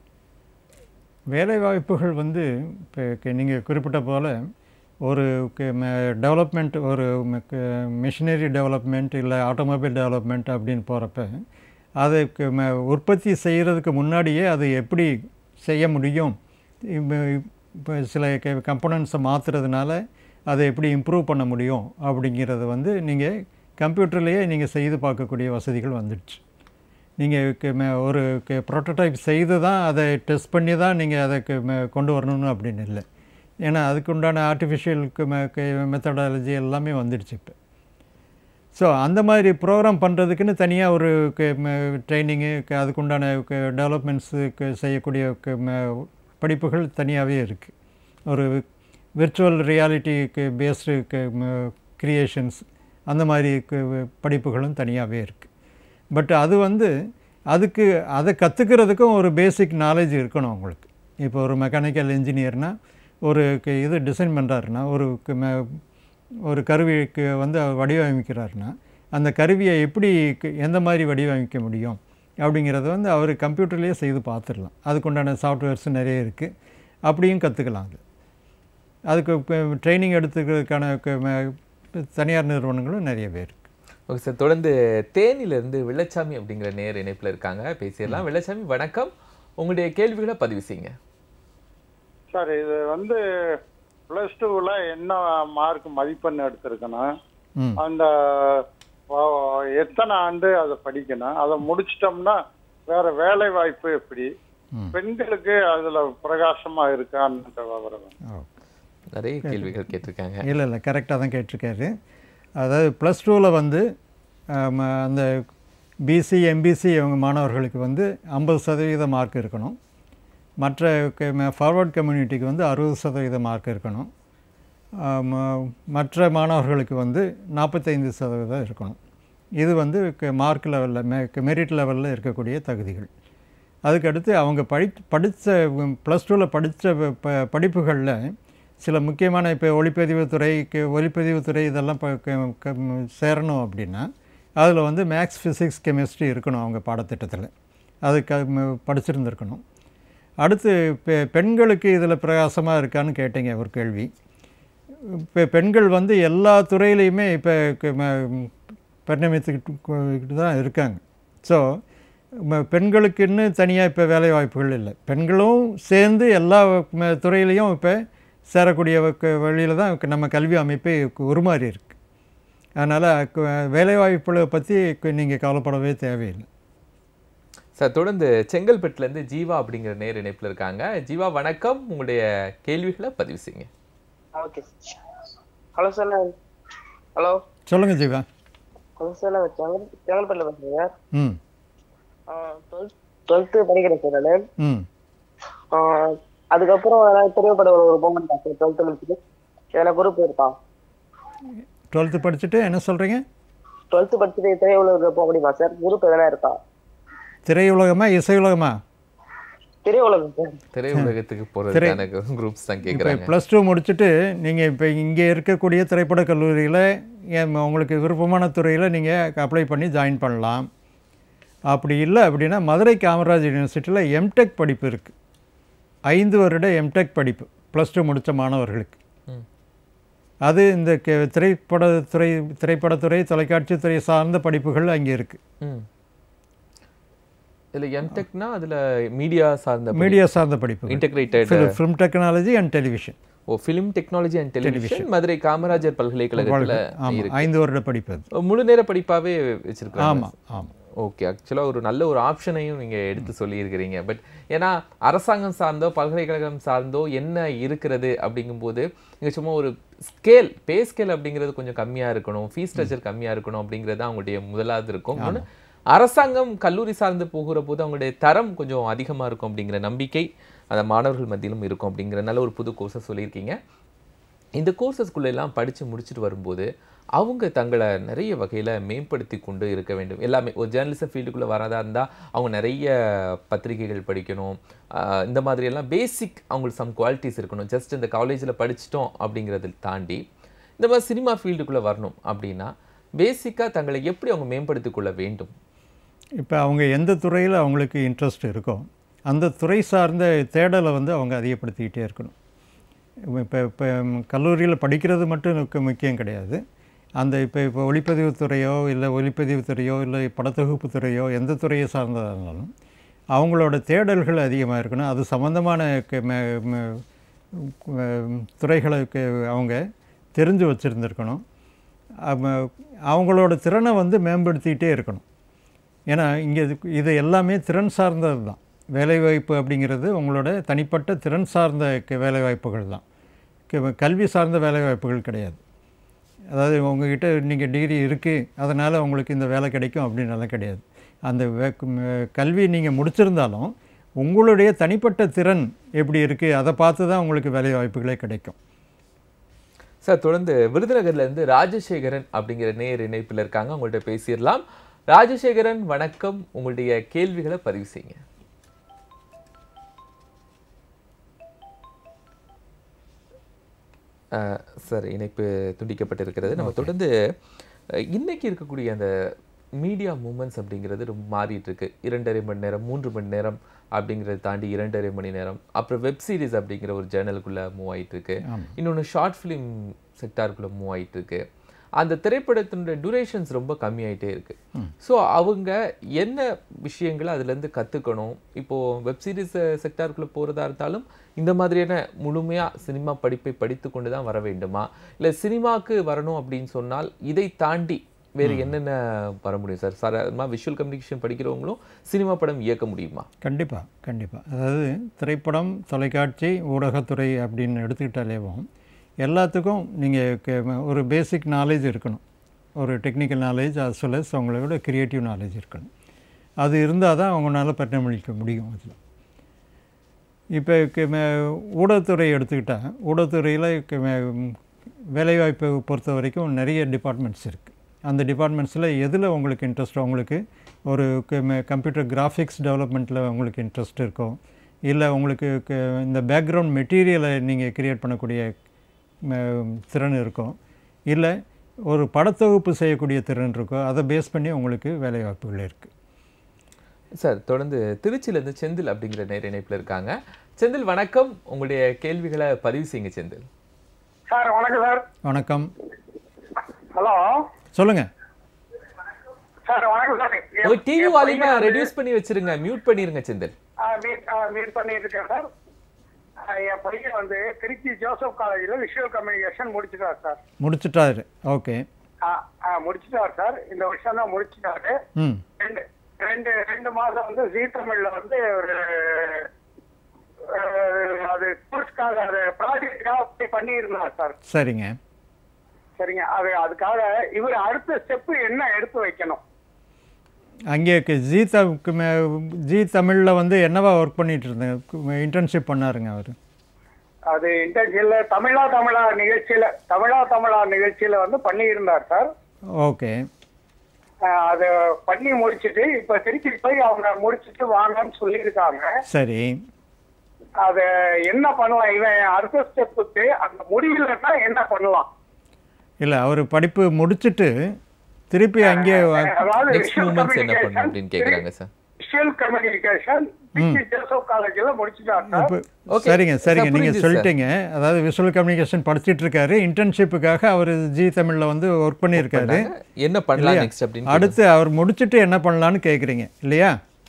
வேலை வாய்ப்புகள் வந்து இப்போ நீங்கள் குறிப்பிட்ட போல் ஒரு டெவலப்மெண்ட் ஒரு மிஷினரி டெவலப்மெண்ட் இல்லை ஆட்டோமொபைல் டெவலப்மெண்ட் அப்படின்னு போகிறப்ப அதை க- ம- உற்பத்தி செய்கிறதுக்கு முன்னாடியே அதை எப்படி செய்ய முடியும் இப்போ சில கம்பனன்ட்ஸை மாற்றுறதுனால அதை எப்படி இம்ப்ரூவ் பண்ண முடியும் அப்படிங்கிறத வந்து நீங்கள் கம்ப்யூட்டர்லேயே நீங்கள் செய்து பார்க்கக்கூடிய வசதிகள் வந்துடுச்சு நீங்கள் ஒரு ப்ரோட்டோடைப் செய்து தான் அதை டெஸ்ட் பண்ணி தான் நீங்கள் அதை க- ம- கொண்டு வரணும்னு அப்படின்னு இல்லை ஏன்னா அதுக்கு உண்டான ஆர்டிஃபிஷியல் மெத்தடாலஜி எல்லாமே வந்துடுச்சு இப்போ ஸோ அந்த மாதிரி ப்ரோக்ராம் பண்ணுறதுக்குன்னு தனியாக ஒரு ட்ரைனிங்கு அதுக்குண்டான டெவலப்மெண்ட்ஸுக்கு செய்யக்கூடிய க- ம- படிப்புகள் தனியாகவே இருக்குது ஒரு விர்ச்சுவல் ரியாலிட்டிக்கு பேஸ்டு கிரியேஷன்ஸ் அந்த மாதிரி க- படிப்புகளும் தனியாகவே இருக்குது பட் அது வந்து அதுக்கு அதை கற்றுக்கிறதுக்கும் ஒரு பேசிக் நாலேஜ் இருக்கணும் அவங்களுக்கு இப்போ ஒரு மெக்கானிக்கல் இன்ஜினியர்னால் ஒரு க- இது டிசைன் பண்ணுறாருன்னா ஒரு க- ம- ஒரு கருவிக்கு வந்து அவர் வடிவமைக்கிறாருன்னா அந்த கருவியை எப்படி க- எந்த மாதிரி வடிவமைக்க முடியும் அப்படிங்கிறத வந்து அவர் கம்ப்யூட்டர்லேயே செய்து பார்த்துடலாம் அதுக்குண்டான சாஃப்ட்வேர்ஸ் நிறைய இருக்குது அப்படியும் கற்றுக்கலாம் அது அதுக்கு ட்ரைனிங் எடுத்துக்கிறதுக்கான க- ம- தனியார் நிறுவனங்களும் நிறைய பேர் இருக்கு ஓகே சார் தொடர்ந்து தேனியிலிருந்து வெள்ளச்சாமி அப்படிங்கிற நேர் இணைப்புல இருக்காங்க பேசிடலாம் வெள்ளச்சாமி வணக்கம் உங்களுடைய கேள்விகளை பதிவு செய்யுங்க சார் இது வந்து ப்ளஸ் டூவில் என்ன மார்க் மதிப்பெண் எடுத்திருக்கணும் ம் அந்த ஆ, எத்தனை ஆண்டு அதை படிக்கணும் அதை முடிச்சிட்டோம்னா வேற வேலை வாய்ப்பு எப்படி ம். பெண்களுக்கு அதுல பிரகாசமா இருக்கான்னு விவரம் ஓகே நிறைய கேள்விகள் கேட்டிருக்காங்க இல்லை இல்லை கரெக்டாக தான் கேட்டிருக்காரு அதாவது ப்ளஸ் டூவில் வந்து ஆம், அந்த பிசி எம்பிசி இவங்க மாணவர்களுக்கு வந்து ஐம்பது சதவீத மார்க் இருக்கணும் மற்ற ஃபார்வர்ட் கம்யூனிட்டிக்கு வந்து அறுபது சதவீத மார்க் இருக்கணும் ஆம், மற்ற மாணவர்களுக்கு வந்து நாற்பத்தைந்து சதவீதம் இருக்கணும் இது வந்து மார்க் லெவலில் மெ மெரிட் லெவலில் இருக்கக்கூடிய தகுதிகள் அதுக்கடுத்து அவங்க படி படித்த ப்ளஸ் டூவில் படித்த ப படிப்புகளில் சில முக்கியமான இப்போ ஒளிப்பதிவுத்துறை க- ஒளிப்பதிவுத்துறை இதெல்லாம் இப்போ க- க- சேரணும் அப்படின்னா அதில் வந்து மேக்ஸ் ஃபிசிக்ஸ் கெமிஸ்ட்ரி இருக்கணும் அவங்க பாடத்திட்டத்தில் அது க ம- படிச்சிருந்துருக்கணும் அடுத்து பெ பெண்களுக்கு இதில் பிரகாசமாக இருக்கான்னு கேட்டீங்க ஒரு கேள்வி இப்போ பெண்கள் வந்து எல்லா துறையிலையுமே இப்போ பரிணமித்துக்கிட்டு தான் இருக்காங்க ஸோ பெண்களுக்குன்னு தனியாக இப்போ வேலை வாய்ப்புகள் இல்லை பெண்களும் சேர்ந்து எல்லா ம- துறையிலையும் இப்போ சேரக்கூடிய வழியில் தான் இப்ப நம்ம கல்வி அமைப்பு உருமாறி இருக்கு அதனால் வேலைவாய்ப்புகளை பற்றி நீங்கள் கவலைப்படவே தேவையில்லை சார் தொடர்ந்து செங்கல்பட்டுல இருந்து ஜீவா அப்படிங்கிற நேர் இணைப்புல இருக்காங்க ஜீவா வணக்கம் உங்களுடைய கேள்விகளை பதிவு செய்யுங்க ஓகே ஹலோ சார் நான் ஹலோ சொல்லுங்கள் ஜீவா ஹலோ சார் நான் செங்கல் செங்கல்பட்டில் பேசுகிறேங்க ம் டுவெல்த் டுவெல்த்து படிக்கிறேன் சார் நான் ம் அதுக்கப்புறம் நான் திரைப்பட ஒரு பொம்மன் பார்த்தேன் டுவெல்த்து முடிச்சுட்டு எனக்கு குரூப் இருக்கா டுவெல்த்து படிச்சுட்டு என்ன சொல்கிறீங்க டுவெல்த்து படிச்சுட்டு திரையுலக போக முடியுமா சார் குரூப் எதனா இருக்கா திரையுலகமா இசையுலகமா திரையுலகம் சார் திரையுலகத்துக்கு போறதுக்கான குரூப்ஸ் தான் இப்போ கேக்குறாங்க ப்ளஸ் டூ முடிச்சுட்டு நீங்கள் இப்போ இங்கே இருக்கக்கூடிய திரைப்பட கல்லூரியில் ஏன் உங்களுக்கு விருப்பமான துறையில் நீங்கள் அப்ளை பண்ணி ஜாயின் பண்ணலாம் அப்படி இல்லை அப்படின்னா மதுரை காமராஜ் யூனிவர்சிட்டியில் எம்டெக் படிப்பு இருக்குது ஐந்து வருட எம்டெக் படிப்பு ப்ளஸ் டூ முடித்த மாணவர்களுக்கு ம். அது இந்த கே- திரைப்படத்துறை திரைப்படத்துறை தொலைக்காட்சி துறை சார்ந்த படிப்புகள் அங்கே இருக்குது ம். இதுல எம்டெக்னா அதுல மீடியா சார்ந்த மீடியா சார்ந்த படிப்பு integrated film technology and television ஓ film technology and television Madurai Kamarajar பல்கலைக்கழகத்துல ஆமாம் இருக்கு ஐந்து வருட படிப்பு அது முழு நேர படிப்பாவே வச்சிருக்காங்க ஆமாம் ஆமாம் ஓகே ஆக்சுவலாக ஒரு நல்ல ஒரு ஆப்ஷனையும் நீங்க எடுத்து சொல்லியிருக்கிறீங்க பட் ஏன்னா அரசாங்கம் சார்ந்தோ பல்கலைக்கழகம் சார்ந்தோ என்ன இருக்கிறது அப்படிங்கும்போது நீங்க சும்மா ஒரு ஸ்கேல் பே ஸ்கேல் அப்படிங்கிறது கொஞ்சம் கம்மியா இருக்கணும் ஃபீஸ் ஸ்ட்ரக்சர் கம்மியா இருக்கணும் அப்படிங்கிறது தான் அவங்களுடைய முதலாவது இருக்கும் இன்னொன்னு அரசாங்கம் கல்லூரி சார்ந்து போகிற போது அவங்களுடைய தரம் கொஞ்சம் அதிகமா இருக்கும் அப்படிங்கிற நம்பிக்கை அந்த மாணவர்கள் மத்தியிலும் இருக்கும் அப்படிங்கிற நல்ல ஒரு புது கோர்ஸை சொல்லியிருக்கீங்க இந்த கோர்சஸ்குள்ள எல்லாம் படித்து முடிச்சுட்டு வரும்போது அவங்க தங்களை நிறைய வகையில் மேம்படுத்தி கொண்டு இருக்க வேண்டும் எல்லாமே ஒரு ஜேர்னலிசம் ஃபீல்டுக்குள்ளே வரதா இருந்தால் அவங்க நிறைய பத்திரிகைகள் படிக்கணும் ஆஹ் இந்த மாதிரி எல்லாம் பேசிக் அவங்களுக்கு சம் குவாலிட்டிஸ் இருக்கணும் ஜஸ்ட் இந்த காலேஜில் படிச்சிட்டோம் அப்படிங்கிறத தாண்டி இந்த மாதிரி சினிமா ஃபீல்டுக்குள்ளே வரணும் அப்படின்னா பேசிக்காக தங்களை எப்படி அவங்க மேம்படுத்திக் கொள்ள வேண்டும் இப்போ அவங்க எந்த துறையில் அவங்களுக்கு இன்ட்ரெஸ்ட் இருக்கோ அந்த துறை சார்ந்த தேடலை வந்து அவங்க அதிகப்படுத்திக்கிட்டே இருக்கணும் இப்போ இப்போ கல்லூரியில் படிக்கிறது மட்டும் எனக்கு முக்கியம் கிடையாது அந்த இப்போ இப்போ ஒளிப்பதிவு துறையோ இல்லை ஒளிப்பதிவு துறையோ இல்லை படத்தொகுப்பு துறையோ எந்த துறையை சார்ந்ததாக இருந்தாலும் அவங்களோட தேடல்கள் அதிகமாக இருக்கணும் அது சம்மந்தமான க- ம- ம- ம- துறைகளை க- அவங்க தெரிஞ்சு வச்சுருந்துருக்கணும் அவங்களோட திறனை வந்து மேம்படுத்திக்கிட்டே இருக்கணும் ஏன்னா இங்கே இது இது எல்லாமே திறன் சார்ந்தது தான் வேலைவாய்ப்பு அப்படிங்கிறது உங்களோட தனிப்பட்ட திறன் சார்ந்த க- வேலைவாய்ப்புகள் தான் க- கல்வி சார்ந்த வேலைவாய்ப்புகள் கிடையாது அதாவது உங்ககிட்ட நீங்கள் டிகிரி இருக்குது அதனால் உங்களுக்கு இந்த வேலை கிடைக்கும் அப்படின்னலாம் கிடையாது அந்த வே- ம், கல்வி நீங்கள் முடிச்சிருந்தாலும் உங்களுடைய தனிப்பட்ட திறன் எப்படி இருக்குது அதை பார்த்து தான் உங்களுக்கு வேலை வாய்ப்புகளே கிடைக்கும் சார் தொடர்ந்து விருதுநகர்ல இருந்து ராஜசேகரன் அப்படிங்கிற நேர் இணைப்பில் இருக்காங்க அவங்கள்ட்ட பேசிடலாம் ராஜசேகரன் வணக்கம் உங்களுடைய கேள்விகளை பதிவு செய்யுங்க அஹ், சார் இணைப்பு துண்டிக்கப்பட்டிருக்கிறது நம்ம தொடர்ந்து அஹ், இன்னைக்கு இருக்கக்கூடிய அந்த மீடியா மூமெண்ட்ஸ் அப்படிங்கிறது ரொம்ப மாறிட்டு இருக்கு இரண்டரை மணி நேரம் மூன்று மணி நேரம் அப்படிங்கிறத தாண்டி இரண்டரை மணி நேரம் அப்புறம் வெப் சீரிஸ் அப்படிங்கிற ஒரு ஜேர்னலுக்குள்ள மூவ் ஆயிட்டு இருக்கு இன்னொன்று ஷார்ட் ஃபிலிம் செக்டாருக்குள்ள மூவ் ஆயிட்டு இருக்கு அந்த திரைப்படத்தினுடைய டியூரேஷன்ஸ் ரொம்ப கம்மியாயிட்டே இருக்கு ஸோ அவங்க என்ன விஷயங்களை அதுலேருந்து கற்றுக்கணும் இப்போ வெப் சீரிஸ் செக்டாருக்குள்ளே போகிறதா இருந்தாலும் இந்த மாதிரியான முழுமையாக சினிமா படிப்பை படித்து கொண்டு தான் வர வேண்டுமா இல்லை சினிமாக்கு வரணும் அப்படின்னு சொன்னால் இதை தாண்டி வேறு என்னென்ன வர முடியும் சார் சாதாரணமாக விஷுவல் கம்யூனிகேஷன் படிக்கிறவங்களும் சினிமா படம் இயக்க முடியுமா கண்டிப்பாக கண்டிப்பாக அதாவது திரைப்படம் தொலைக்காட்சி ஊடகத்துறை அப்படின்னு எடுத்துக்கிட்டாலேவும் எல்லாத்துக்கும் நீங்கள் ஒரு பேசிக் நாலேஜ் இருக்கணும் ஒரு technical knowledge as well as அவங்களோட கிரியேட்டிவ் நாலேஜ் இருக்கணும் அது இருந்தால் தான் அவங்களால பரிணமிக்க முடியும் அதில் இப்போ க- ம- ஊடகத்துறை எடுத்துக்கிட்டால் ஊடகத்துறையில் க- ம- வேலைவாய்ப்பை பொறுத்த வரைக்கும் நிறைய டிபார்ட்மெண்ட்ஸ் இருக்குது அந்த டிபார்ட்மெண்ட்ஸில் எதில் உங்களுக்கு இன்ட்ரெஸ்ட் உங்களுக்கு ஒரு கம்ப்யூட்டர் கிராஃபிக்ஸ் டெவலப்மெண்ட்டில் உங்களுக்கு இன்ட்ரெஸ்ட் இருக்கும் இல்லை உங்களுக்கு க- இந்த பேக்ரவுண்ட் மெட்டீரியலை நீங்கள் கிரியேட் பண்ணக்கூடிய ம- திறன் இருக்கும் இல்லை ஒரு படத்தொகுப்பு செய்யக்கூடிய திறன் இருக்கும் அதை பேஸ் பண்ணி உங்களுக்கு வேலைவாய்ப்புகள் இருக்குது சார் தொடர்ந்து திருச்சியிலேருந்து செந்தில் அப்படிங்கிற நேர இணைப்பில் இருக்காங்க செந்தில் வணக்கம் உங்களுடைய கேள்விகளை பதிவு செய்யுங்க செந்தில் சார் வணக்கம் சார் வணக்கம் ஹலோ சொல்லுங்கள் சார் வணக்கம் சார் உங்க டிவி வால்யூமை ரெடியூஸ் பண்ணி வச்சிருங்க மியூட் பண்ணிருங்க செந்தில் மீட் பண்ணிட்டு இருக்கேன் சார் ஆ, என் பையன் வந்து திருச்சி ஜோசப் காலேஜில் விஷுவல் கம்யூனிகேஷன் முடிச்சிட்டார் சார் முடிச்சிட்டாரு ஓகே ஆ, ஆ, முடிச்சிட்டார் சார் இந்த வருஷம் தான் முடிச்சிட்டாரு ம் ரெண்டு ரெண்டு ரெண்டு மாதம் வந்து ஜீ தமிழ்ல வந்து ஒரு அஹ், அது கோர்ஸ்க்காக அது ப்ராஜெக்டுக்காக பண்ணியிருந்தார் சார் சரிங்க சரிங்க அது அதுக்காக இவர் அடுத்த ஸ்டெப்பு என்ன எடுத்து வைக்கணும் அங்கே க- ஜீ த ஜி தமிழில் வந்து என்னவா ஒர்க் பண்ணிட்டு இருந்தேன் இன்டர்ன்ஷிப் பண்ணாருங்க அவர் அது இன்டர்வியூல தமிழா தமிழா நிகழ்ச்சியில தமிழா தமிழா நிகழ்ச்சியில வந்து பண்ணியிருந்தார் சார் ஓகே அஹ், அது பண்ணி முடிச்சிட்டு இப்ப திருச்சி போய் அவங்க முடிச்சிட்டு வாங்கன்னு சொல்லியிருக்காங்க சரி அது என்ன பண்ணலாம் இவன் அடுத்த ஸ்டெப்புக்கு அந்த முடியலன்னா என்ன பண்ணலாம் இல்லை அவர் படிப்பு முடிச்சிட்டு திருப்பி அங்கே அதாவது நெக்ஸ்ட் மூமெண்ட்ஸ் என்ன பண்ணணும் அப்படின்னு கேக்குறாங்க sir visual communication Trichy Joseph காலேஜ்ல முடிச்சிட்டார் சார் இப்போ Okay. சரிங்க சரிங்க சார், நீங்கள் புரியுது சொல்லிட்டீங்க அதாவது விஷுவல் கம்யூனிகேஷன் படிச்சிட்டு இருக்காரு இன்டர்ன்ஷிப்புக்காக அவர் ஜி தமிழில் வந்து ஒர்க் பண்ணியிருக்காரு என்ன பண்ணலாம் இல்லையா? நெக்ஸ்ட் அப்படின்னு அடுத்து அவர் முடிச்சிட்டு என்ன பண்ணலான்னு கேட்குறீங்க இல்லையா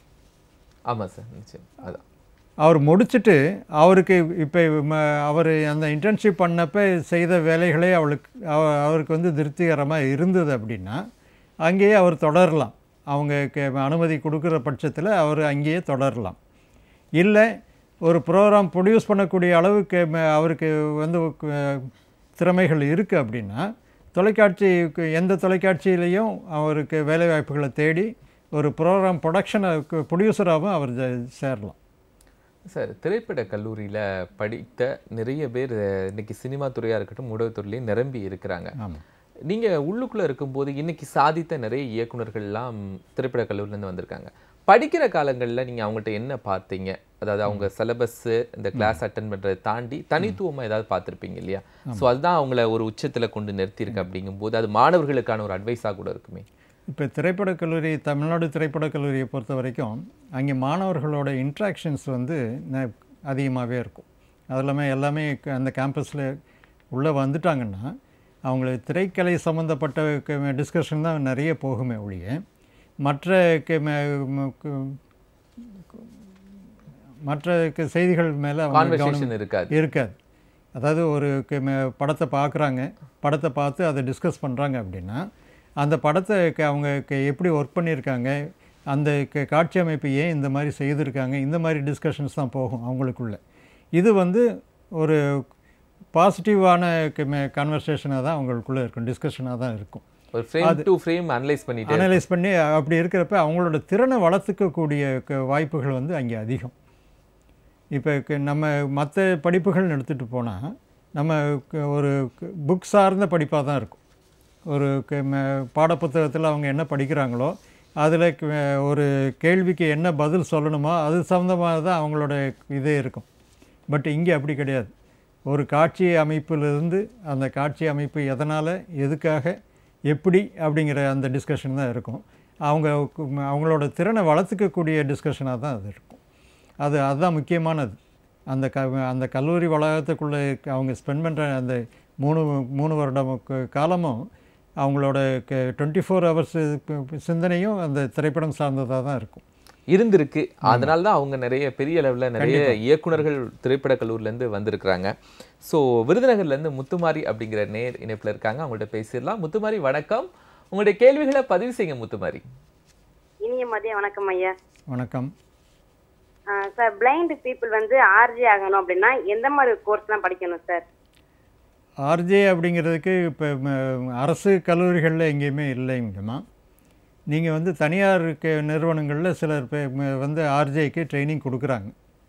ஆமா சார் நிச்சயம் அதான் அவர் முடிச்சிட்டு அவருக்கு இப்போ அவர் அந்த இன்டர்ன்ஷிப் பண்ணப்ப செய்த வேலைகளே அவளுக்கு அவ- அவருக்கு வந்து திருப்திகரமாக இருந்தது அப்படின்னா அங்கேயே அவர் தொடரலாம் அவங்க கே- அனுமதி கொடுக்குற பட்சத்தில் அவர் அங்கேயே தொடரலாம் இல்லை ஒரு ப்ரோக்ராம் ப்ரொடியூஸ் பண்ணக்கூடிய அளவுக்கு ம- அவருக்கு வந்து கு- திறமைகள் இருக்குது அப்படின்னா தொலைக்காட்சி எந்த தொலைக்காட்சியிலையும் அவருக்கு வேலைவாய்ப்புகளை தேடி ஒரு ப்ரோக்ராம் ப்ரொடக்ஷனை ப்ரொடியூசராகவும் அவர் ஜ- சேரலாம் சார் திரைப்பட கல்லூரியில படித்த நிறைய பேர் அஹ், இன்னைக்கு சினிமா துறையா இருக்கட்டும் ஊடகத்துறையிலையும் நிரம்பி இருக்கிறாங்க ஆமாம் நீங்க உள்ளுக்குள்ள இருக்கும்போது இன்னைக்கு சாதித்த நிறைய இயக்குனர்கள்லாம் திரைப்பட கல்லூரில இருந்து வந்திருக்காங்க படிக்கிற காலங்கள்ல நீங்க அவங்கள்ட்ட என்ன பார்த்தீங்க அதாவது அவங்க சிலபஸ் இந்த கிளாஸ் அட்டன் பண்றதை தாண்டி தனித்துவமா ஏதாவது பார்த்திருப்பீங்க இல்லையா சோ அதுதான் அவங்கள ஒரு உச்சத்துல கொண்டு நிறுத்தியிருக்கு அப்படிங்கும்போது அது மாணவர்களுக்கான ஒரு அட்வைஸா கூட இருக்குமே இப்போ திரைப்படக் கல்லூரி தமிழ்நாடு திரைப்படக் கல்லூரியை பொறுத்த வரைக்கும் அங்கே மாணவர்களோட இன்ட்ராக்ஷன்ஸ் வந்து அதிகமாகவே இருக்கும் அது இல்லாமல் எல்லாமே க- அந்த கேம்பஸில் உள்ளே வந்துட்டாங்கன்னா அவங்களுக்கு திரைக்கலை சம்மந்தப்பட்ட டிஸ்கஷன் தான் நிறைய போகுமே ஒழிய மற்ற க- ம- ம- கு- மற்ற க- செய்திகள் மேலே அவங்க கவனம் கான்வர்சேஷன் இருக்காது இருக்காது அதாவது ஒரு க- ம- படத்தை பார்க்குறாங்க படத்தை பார்த்து அதை டிஸ்கஸ் பண்ணுறாங்க அப்படின்னா அந்த படத்தை க- அவங்க க- எப்படி ஒர்க் பண்ணியிருக்காங்க அந்த க- காட்சி அமைப்பு ஏன் இந்த மாதிரி செய்திருக்காங்க இந்த மாதிரி டிஸ்கஷன்ஸ் தான் போகும் அவங்களுக்குள்ள இது வந்து ஒரு பாசிட்டிவான கான்வர்சேஷனாக தான் அவங்களுக்குள்ளே இருக்கும் டிஸ்கஷனாக தான் இருக்கும் ஒரு ஃப்ரேம் டு ஃப்ரேம் அனலைஸ் பண்ணிட்டு அனலைஸ் பண்ணி அப்படி இருக்கிறப்ப அவங்களோட திறனை வளர்த்துக்கக்கூடிய க- வாய்ப்புகள் வந்து அங்கே அதிகம் இப்போ க- நம்ம மற்ற படிப்புகள்னு எடுத்துகிட்டு போனால் நம்ம க- ஒரு புக் சார்ந்த படிப்பாக தான் இருக்கும் ஒரு க- ம- பாடப்புத்தகத்தில் அவங்க என்ன படிக்கிறாங்களோ அதில் ஒரு கேள்விக்கு என்ன பதில் சொல்லணுமோ அது சம்மந்தமாக தான் அவங்களோட இதே இருக்கும் பட் இங்கே அப்படி கிடையாது ஒரு காட்சி அமைப்பிலிருந்து அந்த காட்சி அமைப்பு எதனால் எதுக்காக எப்படி அப்படிங்கிற அந்த டிஸ்கஷன் தான் இருக்கும் அவங்க அவங்களோட திறனை வளர்த்துக்கக்கூடிய டிஸ்கஷனாக தான் அது இருக்கும் அது அதுதான் முக்கியமானது அந்த க அந்த கல்லூரி வளாகத்துக்குள்ளே அவங்க ஸ்பெண்ட் பண்ணுற அந்த மூணு மூணு வருடம் க- காலமும் அவங்களோட டுவெண்ட்டி ஃபோர் ஹவர்ஸ் சிந்தனையும் அந்த திரைப்படம் சார்ந்ததாக தான் இருக்கும் இருந்திருக்கு அதனால தான் அவங்க நிறைய பெரிய அளவுல நிறைய இயக்குனர்கள் திரைப்பட கல்லூரில இருந்து வந்திருக்கிறாங்க ஸோ விருதுநகர்ல இருந்து முத்துமாரி அப்படிங்கிற நேர் இணைப்புல இருக்காங்க அவங்கள்ட்ட பேசிடலாம் முத்துமாரி வணக்கம் உங்களுடைய கேள்விகளை பதிவு செய்யுங்க முத்துமாரி இனிய மதிய வணக்கம் ஐயா வணக்கம் சார் பிளைண்ட் பீப்புள் வந்து ஆர்ஜி ஆகணும் அப்படின்னா எந்த மாதிரி கோர்ஸ்லாம் படிக்கணும் சார் ஆர்ஜே அப்படிங்கிறதுக்கு இப்போ அரசு கல்லூரிகளில் எங்கேயுமே இல்லைங்கம்மா நீங்கள் வந்து தனியார் க- நிறுவனங்களில் சிலர் பே- ம- வந்து ஆர்ஜேக்கு ட்ரைனிங் கொடுக்குறாங்க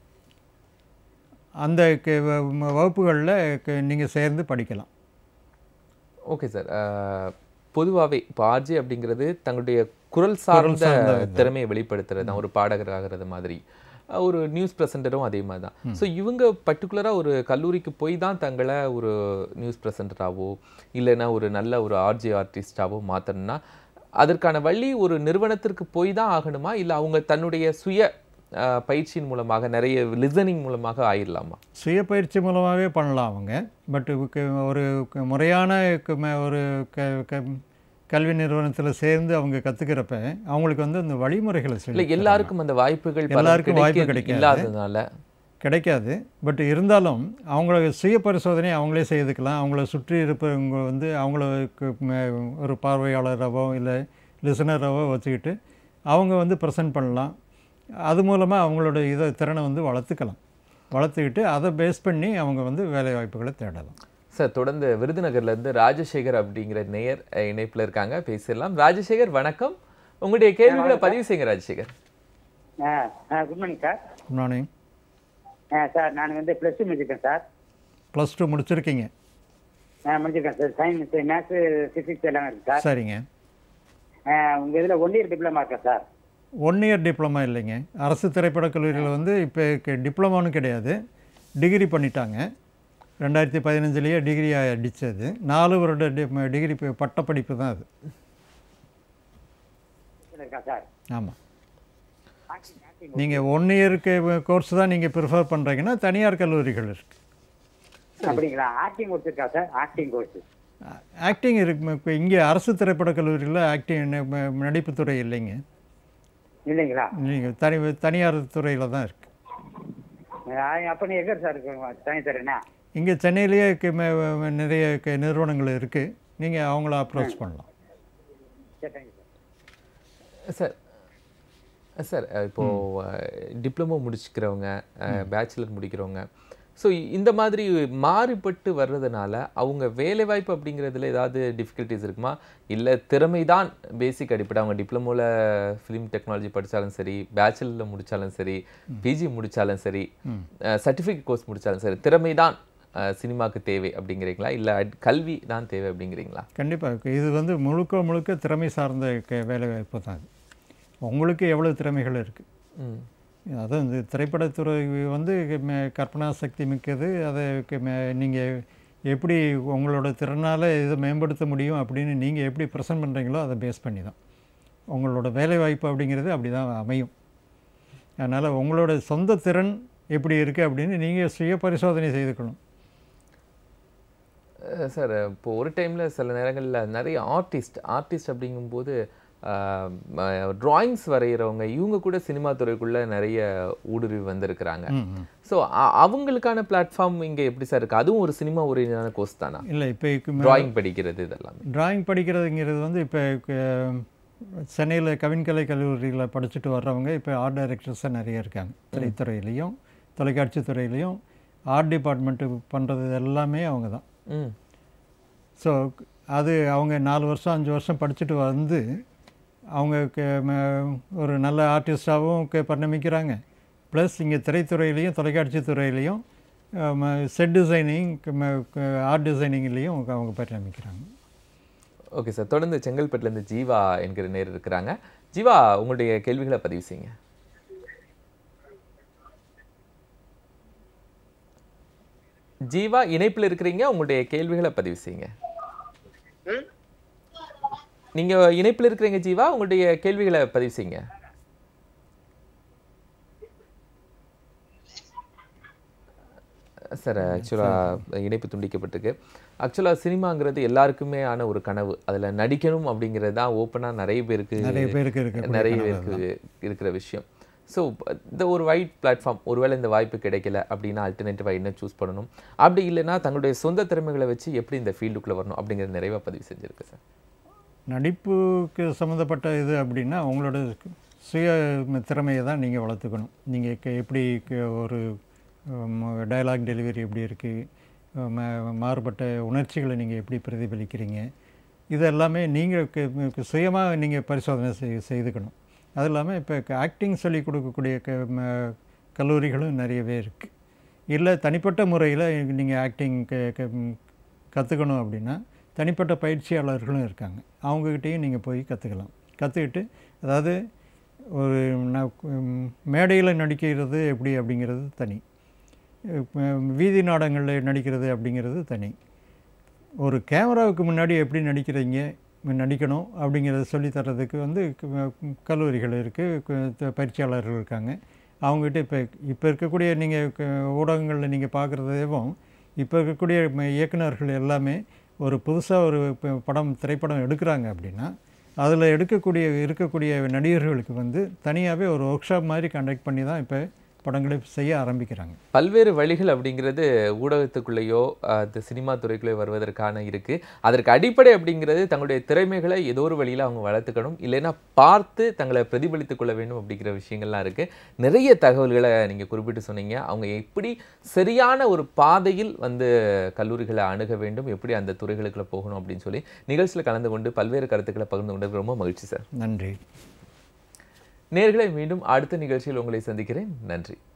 அந்த க- வ- ம- வகுப்புகளில் நீங்கள் சேர்ந்து படிக்கலாம் ஓகே சார் பொதுவாகவே இப்போ ஆர்ஜே அப்படிங்கிறது தங்களுடைய குரல் சார்ந்த சார்ந்த இது. திறமையை வெளிப்படுத்துறது தான் ஒரு பாடகர் ஆகிறது மாதிரி அஹ், ஒரு நியூஸ் ப்ரெசென்டரும் அதே மாதிரி தான் ஸோ இவங்க பர்டிகுலராக ஒரு கல்லூரிக்கு போய் தான் தங்களை ஒரு நியூஸ் ப்ரெசென்டராகவோ இல்லைன்னா ஒரு நல்ல ஒரு ஆர்ஜே ஆர்டிஸ்டாவோ மாற்றணும்னா அதற்கான வழி ஒரு நிறுவனத்திற்கு போய் தான் ஆகணுமா இல்லை அவங்க தன்னுடைய சுய அஹ், பயிற்சியின் மூலமாக நிறைய லிசனிங் மூலமாக ஆயிடலாமா சுய பயிற்சி மூலமாகவே பண்ணலாம் அவங்க பட் ஒரு க- முறையான க- ம- ஒரு க க- கல்வி நிறுவனத்தில் சேர்ந்து அவங்க கற்றுக்கிறப்ப அவங்களுக்கு வந்து அந்த வழிமுறைகளை இல்லை சொல்லி எல்லாருக்கும் அந்த வாய்ப்புகள் பல எல்லாருக்கும் வாய்ப்பு கிடைக்க- கிடைக்காது. இல்லாததுனால கிடைக்காது பட் இருந்தாலும் அவங்கள சுய பரிசோதனை அவங்களே செய்துக்கலாம் அவங்கள சுற்றி இருப்பவங்க வந்து அவங்களுக்கு ம- ஒரு பார்வையாளராகவோ இல்லை லிசனராகவோ வச்சுக்கிட்டு அவங்க வந்து ப்ரெசென்ட் பண்ணலாம் அது மூலமாக அவங்களோட இதை திறனை வந்து வளர்த்துக்கலாம் வளர்த்துக்கிட்டு அதை பேஸ் பண்ணி அவங்க வந்து வேலை வாய்ப்புகளை தேடலாம் சார் தொடர்ந்து விருதுநகர்ல இருந்து ராஜசேகர் அப்படிங்கிற நேயர் அஹ், இணைப்புல இருக்காங்க பேசிடலாம் ராஜசேகர் வணக்கம் உங்களுடைய கேள்விகளை பதிவு செய்யுங்க Rajasekar good morning sir good morning sir நான் வந்து ப்ளஸ் டூ முடிச்சிருக்கேன் சார் ப்ளஸ் டூ முடிச்சிருக்கீங்க முடிச்சிருக்கேன் சார் சயின்ஸ் மேத்ஸ் ஃபிசிக்ஸ் எல்லாம் இருக்கு சார் சரிங்க உங்கள் இதில் ஒன் இயர் டிப்ளமா இருக்கா சார் ஒன் இயர் டிப்ளமா இல்லைங்க அரசு திரைப்படக் கல்லூரியில் வந்து இப்போ டிப்ளமான்னு கிடையாது டிகிரி பண்ணிட்டாங்க ரெண்டாயிரத்தி பதினஞ்சுலேயே டிகிரி அடித்தது நாலு வருட டி டிகிரி ப- பட்டப்படிப்பு தான் அது இருக்கா சார் ஆமாம் நீங்கள் ஒன் இயருக்கு கோர்ஸ் தான் நீங்கள் ப்ரிஃபர் பண்ணுறீங்கன்னா தனியார் கல்லூரிகள் இருக்குது அப்படிங்களா ஆக்டிங் கோர்ஸ் இருக்கா சார் ஆக்டிங் கோர்ஸ் ஆக்டிங் இருக்கு இப்போ இங்கே அரசு திரைப்படக் கல்லூரியில் ஆக்டிங் நடிப்புத்துறை இல்லைங்க இல்லைங்களா நீங்கள் தனி தனியார் துறையில் தான் இருக்குது அப்போ நீ எங்கே சார் இருக்கு தனி தரேன்னா இங்கே சென்னையிலேயே க- ம- ம- நிறைய க- நிறுவனங்கள் இருக்குது நீங்கள் அவங்கள அப்ரோச் பண்ணலாம் சரி தேங்க்யூ சார் சார் சார் அஹ், இப்போ டிப்ளமோ முடிச்சுக்கிறவங்க பேச்சுலர் முடிக்கிறவங்க ஸோ இந்த மாதிரி மாறுபட்டு வர்றதுனால அவங்க வேலைவாய்ப்பு அப்படிங்கிறதுல ஏதாவது டிஃபிகல்ட்டிஸ் இருக்குமா இல்லை திறமை தான் பேசிக் அடிப்படை அவங்க டிப்ளமோவில் ஃபிலிம் டெக்னாலஜி படித்தாலும் சரி பேச்சுலரில் முடித்தாலும் சரி பிஜி முடித்தாலும் சரி சர்டிஃபிகேட் கோர்ஸ் முடித்தாலும் சரி திறமை தான் சினிமாவுக்கு தேவை அப்படிங்கிறீங்களா இல்லை கல்வி தான் தேவை அப்படிங்கிறீங்களா கண்டிப்பாக இது வந்து முழுக்க முழுக்க திறமை சார்ந்த க வேலைவாய்ப்பு தான் இது உங்களுக்கு எவ்வளோ திறமைகள் இருக்குது ம் அதுவும் இந்த திரைப்படத்துறை வந்து ம- கற்பனா சக்தி மிக்கது அதை நீங்கள் எப்படி உங்களோட திறனால் இதை மேம்படுத்த முடியும் அப்படின்னு நீங்கள் எப்படி ப்ரெசென்ட் பண்ணுறீங்களோ அதை பேஸ் பண்ணி தான் உங்களோட வேலைவாய்ப்பு அப்படிங்கிறது அப்படி தான் அமையும் அதனால் உங்களோட சொந்த திறன் எப்படி இருக்குது அப்படின்னு நீங்கள் சுய பரிசோதனை செய்துக்கணும் அஹ் சார் இப்போ ஒரு டைமில் சில நேரங்களில் நிறைய ஆர்டிஸ்ட் ஆர்டிஸ்ட் அப்படிங்கும்போது ட்ராயிங்ஸ் வரைகிறவங்க இவங்க கூட சினிமா துறைக்குள்ளே நிறைய ஊடுருவி வந்திருக்கிறாங்க ம், ம். ஸோ அவங்களுக்கான பிளாட்ஃபார்ம் இங்கே எப்படி சார் இருக்குது அதுவும் ஒரு சினிமா ஓரியன்டான கோர்ஸ் தானா இல்லை இப்போ டிராயிங் படிக்கிறது இதெல்லாம் டிராயிங் படிக்கிறதுங்கிறது வந்து இப்போ சென்னையில் கவின்கலை கல்லூரியில் படிச்சுட்டு வர்றவங்க இப்போ ஆர்ட் டைரக்டர்ஸாக நிறைய இருக்காங்க திரைத்துறையிலையும் தொலைக்காட்சி துறையிலையும் ஆர்ட் டிபார்ட்மெண்ட்டு பண்ணுறது எல்லாமே அவங்க தான் ம் ஸோ அது அவங்க நாலு வருஷம் அஞ்சு வருஷம் படிச்சுட்டு வந்து அவங்க க- ம- ஒரு நல்ல ஆர்டிஸ்டாகவும் பரிணமிக்கிறாங்க ப்ளஸ் இங்கே திரைத்துறையிலையும் தொலைக்காட்சி துறையிலையும் செட் டிசைனிங் ஆர்ட் டிசைனிங்லேயும் அவங்க பரிணமிக்கிறாங்க ஓகே சார் தொடர்ந்து செங்கல்பட்டுலேருந்து ஜீவா என்கிற நேர் இருக்கிறாங்க ஜீவா உங்களுடைய கேள்விகளை பதிவு செய்யுங்க ஜீவா இணைப்பில் இருக்கிறீங்க உங்களுடைய கேள்விகளை பதிவு செய்யுங்க ம்? நீங்க இணைப்பில் இருக்கிறீங்க ஜீவா உங்களுடைய கேள்விகளை பதிவு செய்யுங்க சார் ஆக்சுவலாக இணைப்பு துண்டிக்கப்பட்டிருக்கு ஆக்சுவலாக சினிமாங்கிறது எல்லாருக்குமே ஆன ஒரு கனவு அதில் நடிக்கணும் அப்படிங்கிறது தான் ஓப்பனாக நிறைய பேருக்கு நிறைய பேருக்கு இருக்கக்கூடிய நிறைய கனவு பேருக்கு இருக்கிற விஷயம் ஸோ இந்த ஒரு வைட் பிளாட்ஃபார்ம் ஒருவேளை இந்த வாய்ப்பு கிடைக்கல அப்படின்னா அல்டர்னேட்டிவாக என்ன சூஸ் பண்ணணும் அப்படி இல்லைன்னா தங்களுடைய சொந்த திறமைகளை வச்சு எப்படி இந்த ஃபீல்டுக்குள்ளே வரணும் அப்படிங்கிற நிறைவாக பதிவு செஞ்சிருக்கு சார் நடிப்புக்கு சம்மந்தப்பட்ட இது அப்படின்னா உங்களோட சுய திறமையை தான் நீங்கள் வளர்த்துக்கணும் நீங்கள் எப்படி க- ஒரு டயலாக் டெலிவரி எப்படி இருக்குது மாறுபட்ட உணர்ச்சிகளை நீங்கள் எப்படி பிரதிபலிக்கிறீங்க இது எல்லாமே நீங்கள் சுயமாக நீங்கள் பரிசோதனை செய் செய்துக்கணும் அது இல்லாமல் இப்போ ஆக்டிங் சொல்லி கொடுக்கக்கூடிய க ம- கல்லூரிகளும் நிறையவே இருக்குது இல்லை தனிப்பட்ட முறையில் நீங்கள் ஆக்டிங் கற்றுக்கணும் அப்படின்னா தனிப்பட்ட பயிற்சியாளர்களும் இருக்காங்க அவங்கக்கிட்டேயும் நீங்கள் போய் கற்றுக்கலாம் கற்றுக்கிட்டு அதாவது ஒரு மேடையில் நடிக்கிறது எப்படி அப்படிங்கிறது தனி அஹ் வீதி நாடகங்களில் நடிக்கிறது அப்படிங்கிறது தனி ஒரு கேமராவுக்கு முன்னாடி எப்படி நடிக்கிறீங்க நடிக்கணும் அப்படிங்கிறத சொல்லித் தர்றதுக்கு வந்து க- கல்லூரிகள் இருக்குது பயிற்சியாளர்கள் இருக்காங்க அவங்ககிட்ட இப்போ இப்போ இருக்கக்கூடிய நீங்கள் ஊடகங்களில் நீங்கள் பார்க்குறதேவும் இப்போ இருக்கக்கூடிய ம- இயக்குனர்கள் எல்லாமே ஒரு புதுசாக ஒரு ப- படம் திரைப்படம் எடுக்கிறாங்க அப்படின்னா அதில் எடுக்கக்கூடிய இருக்கக்கூடிய நடிகர்களுக்கு வந்து தனியாகவே ஒரு ஒர்க் ஷாப் மாதிரி கண்டக்ட் பண்ணி தான் இப்போ படங்களை செய்ய ஆரம்பிக்கிறாங்க பல்வேறு வழிகள் அப்படிங்கிறது ஊடகத்துக்குள்ளேயோ அஹ், இந்த சினிமா துறைக்குள்ளேயோ வருவதற்கான இருக்கு அதற்கு அடிப்படை அப்படிங்கிறது தங்களுடைய திறமைகளை ஏதோ ஒரு வழியில் அவங்க வளர்த்துக்கணும் இல்லைன்னா பார்த்து தங்களை பிரதிபலித்துக் கொள்ள வேண்டும் அப்படிங்கிற விஷயங்கள்லாம் இருக்கு நிறைய தகவல்களை நீங்க குறிப்பிட்டு சொன்னீங்க அவங்க எப்படி சரியான ஒரு பாதையில் வந்து கல்லூரிகளை அணுக வேண்டும் எப்படி அந்த துறைகளுக்குள்ள போகணும் அப்படின்னு சொல்லி நிகழ்ச்சியில் கலந்து கொண்டு பல்வேறு கருத்துக்களை பகிர்ந்து கொண்டது ரொம்ப மகிழ்ச்சி சார் நன்றி நேர்களை மீண்டும் அடுத்த நிகழ்ச்சியில் உங்களை சந்திக்கிறேன் நன்றி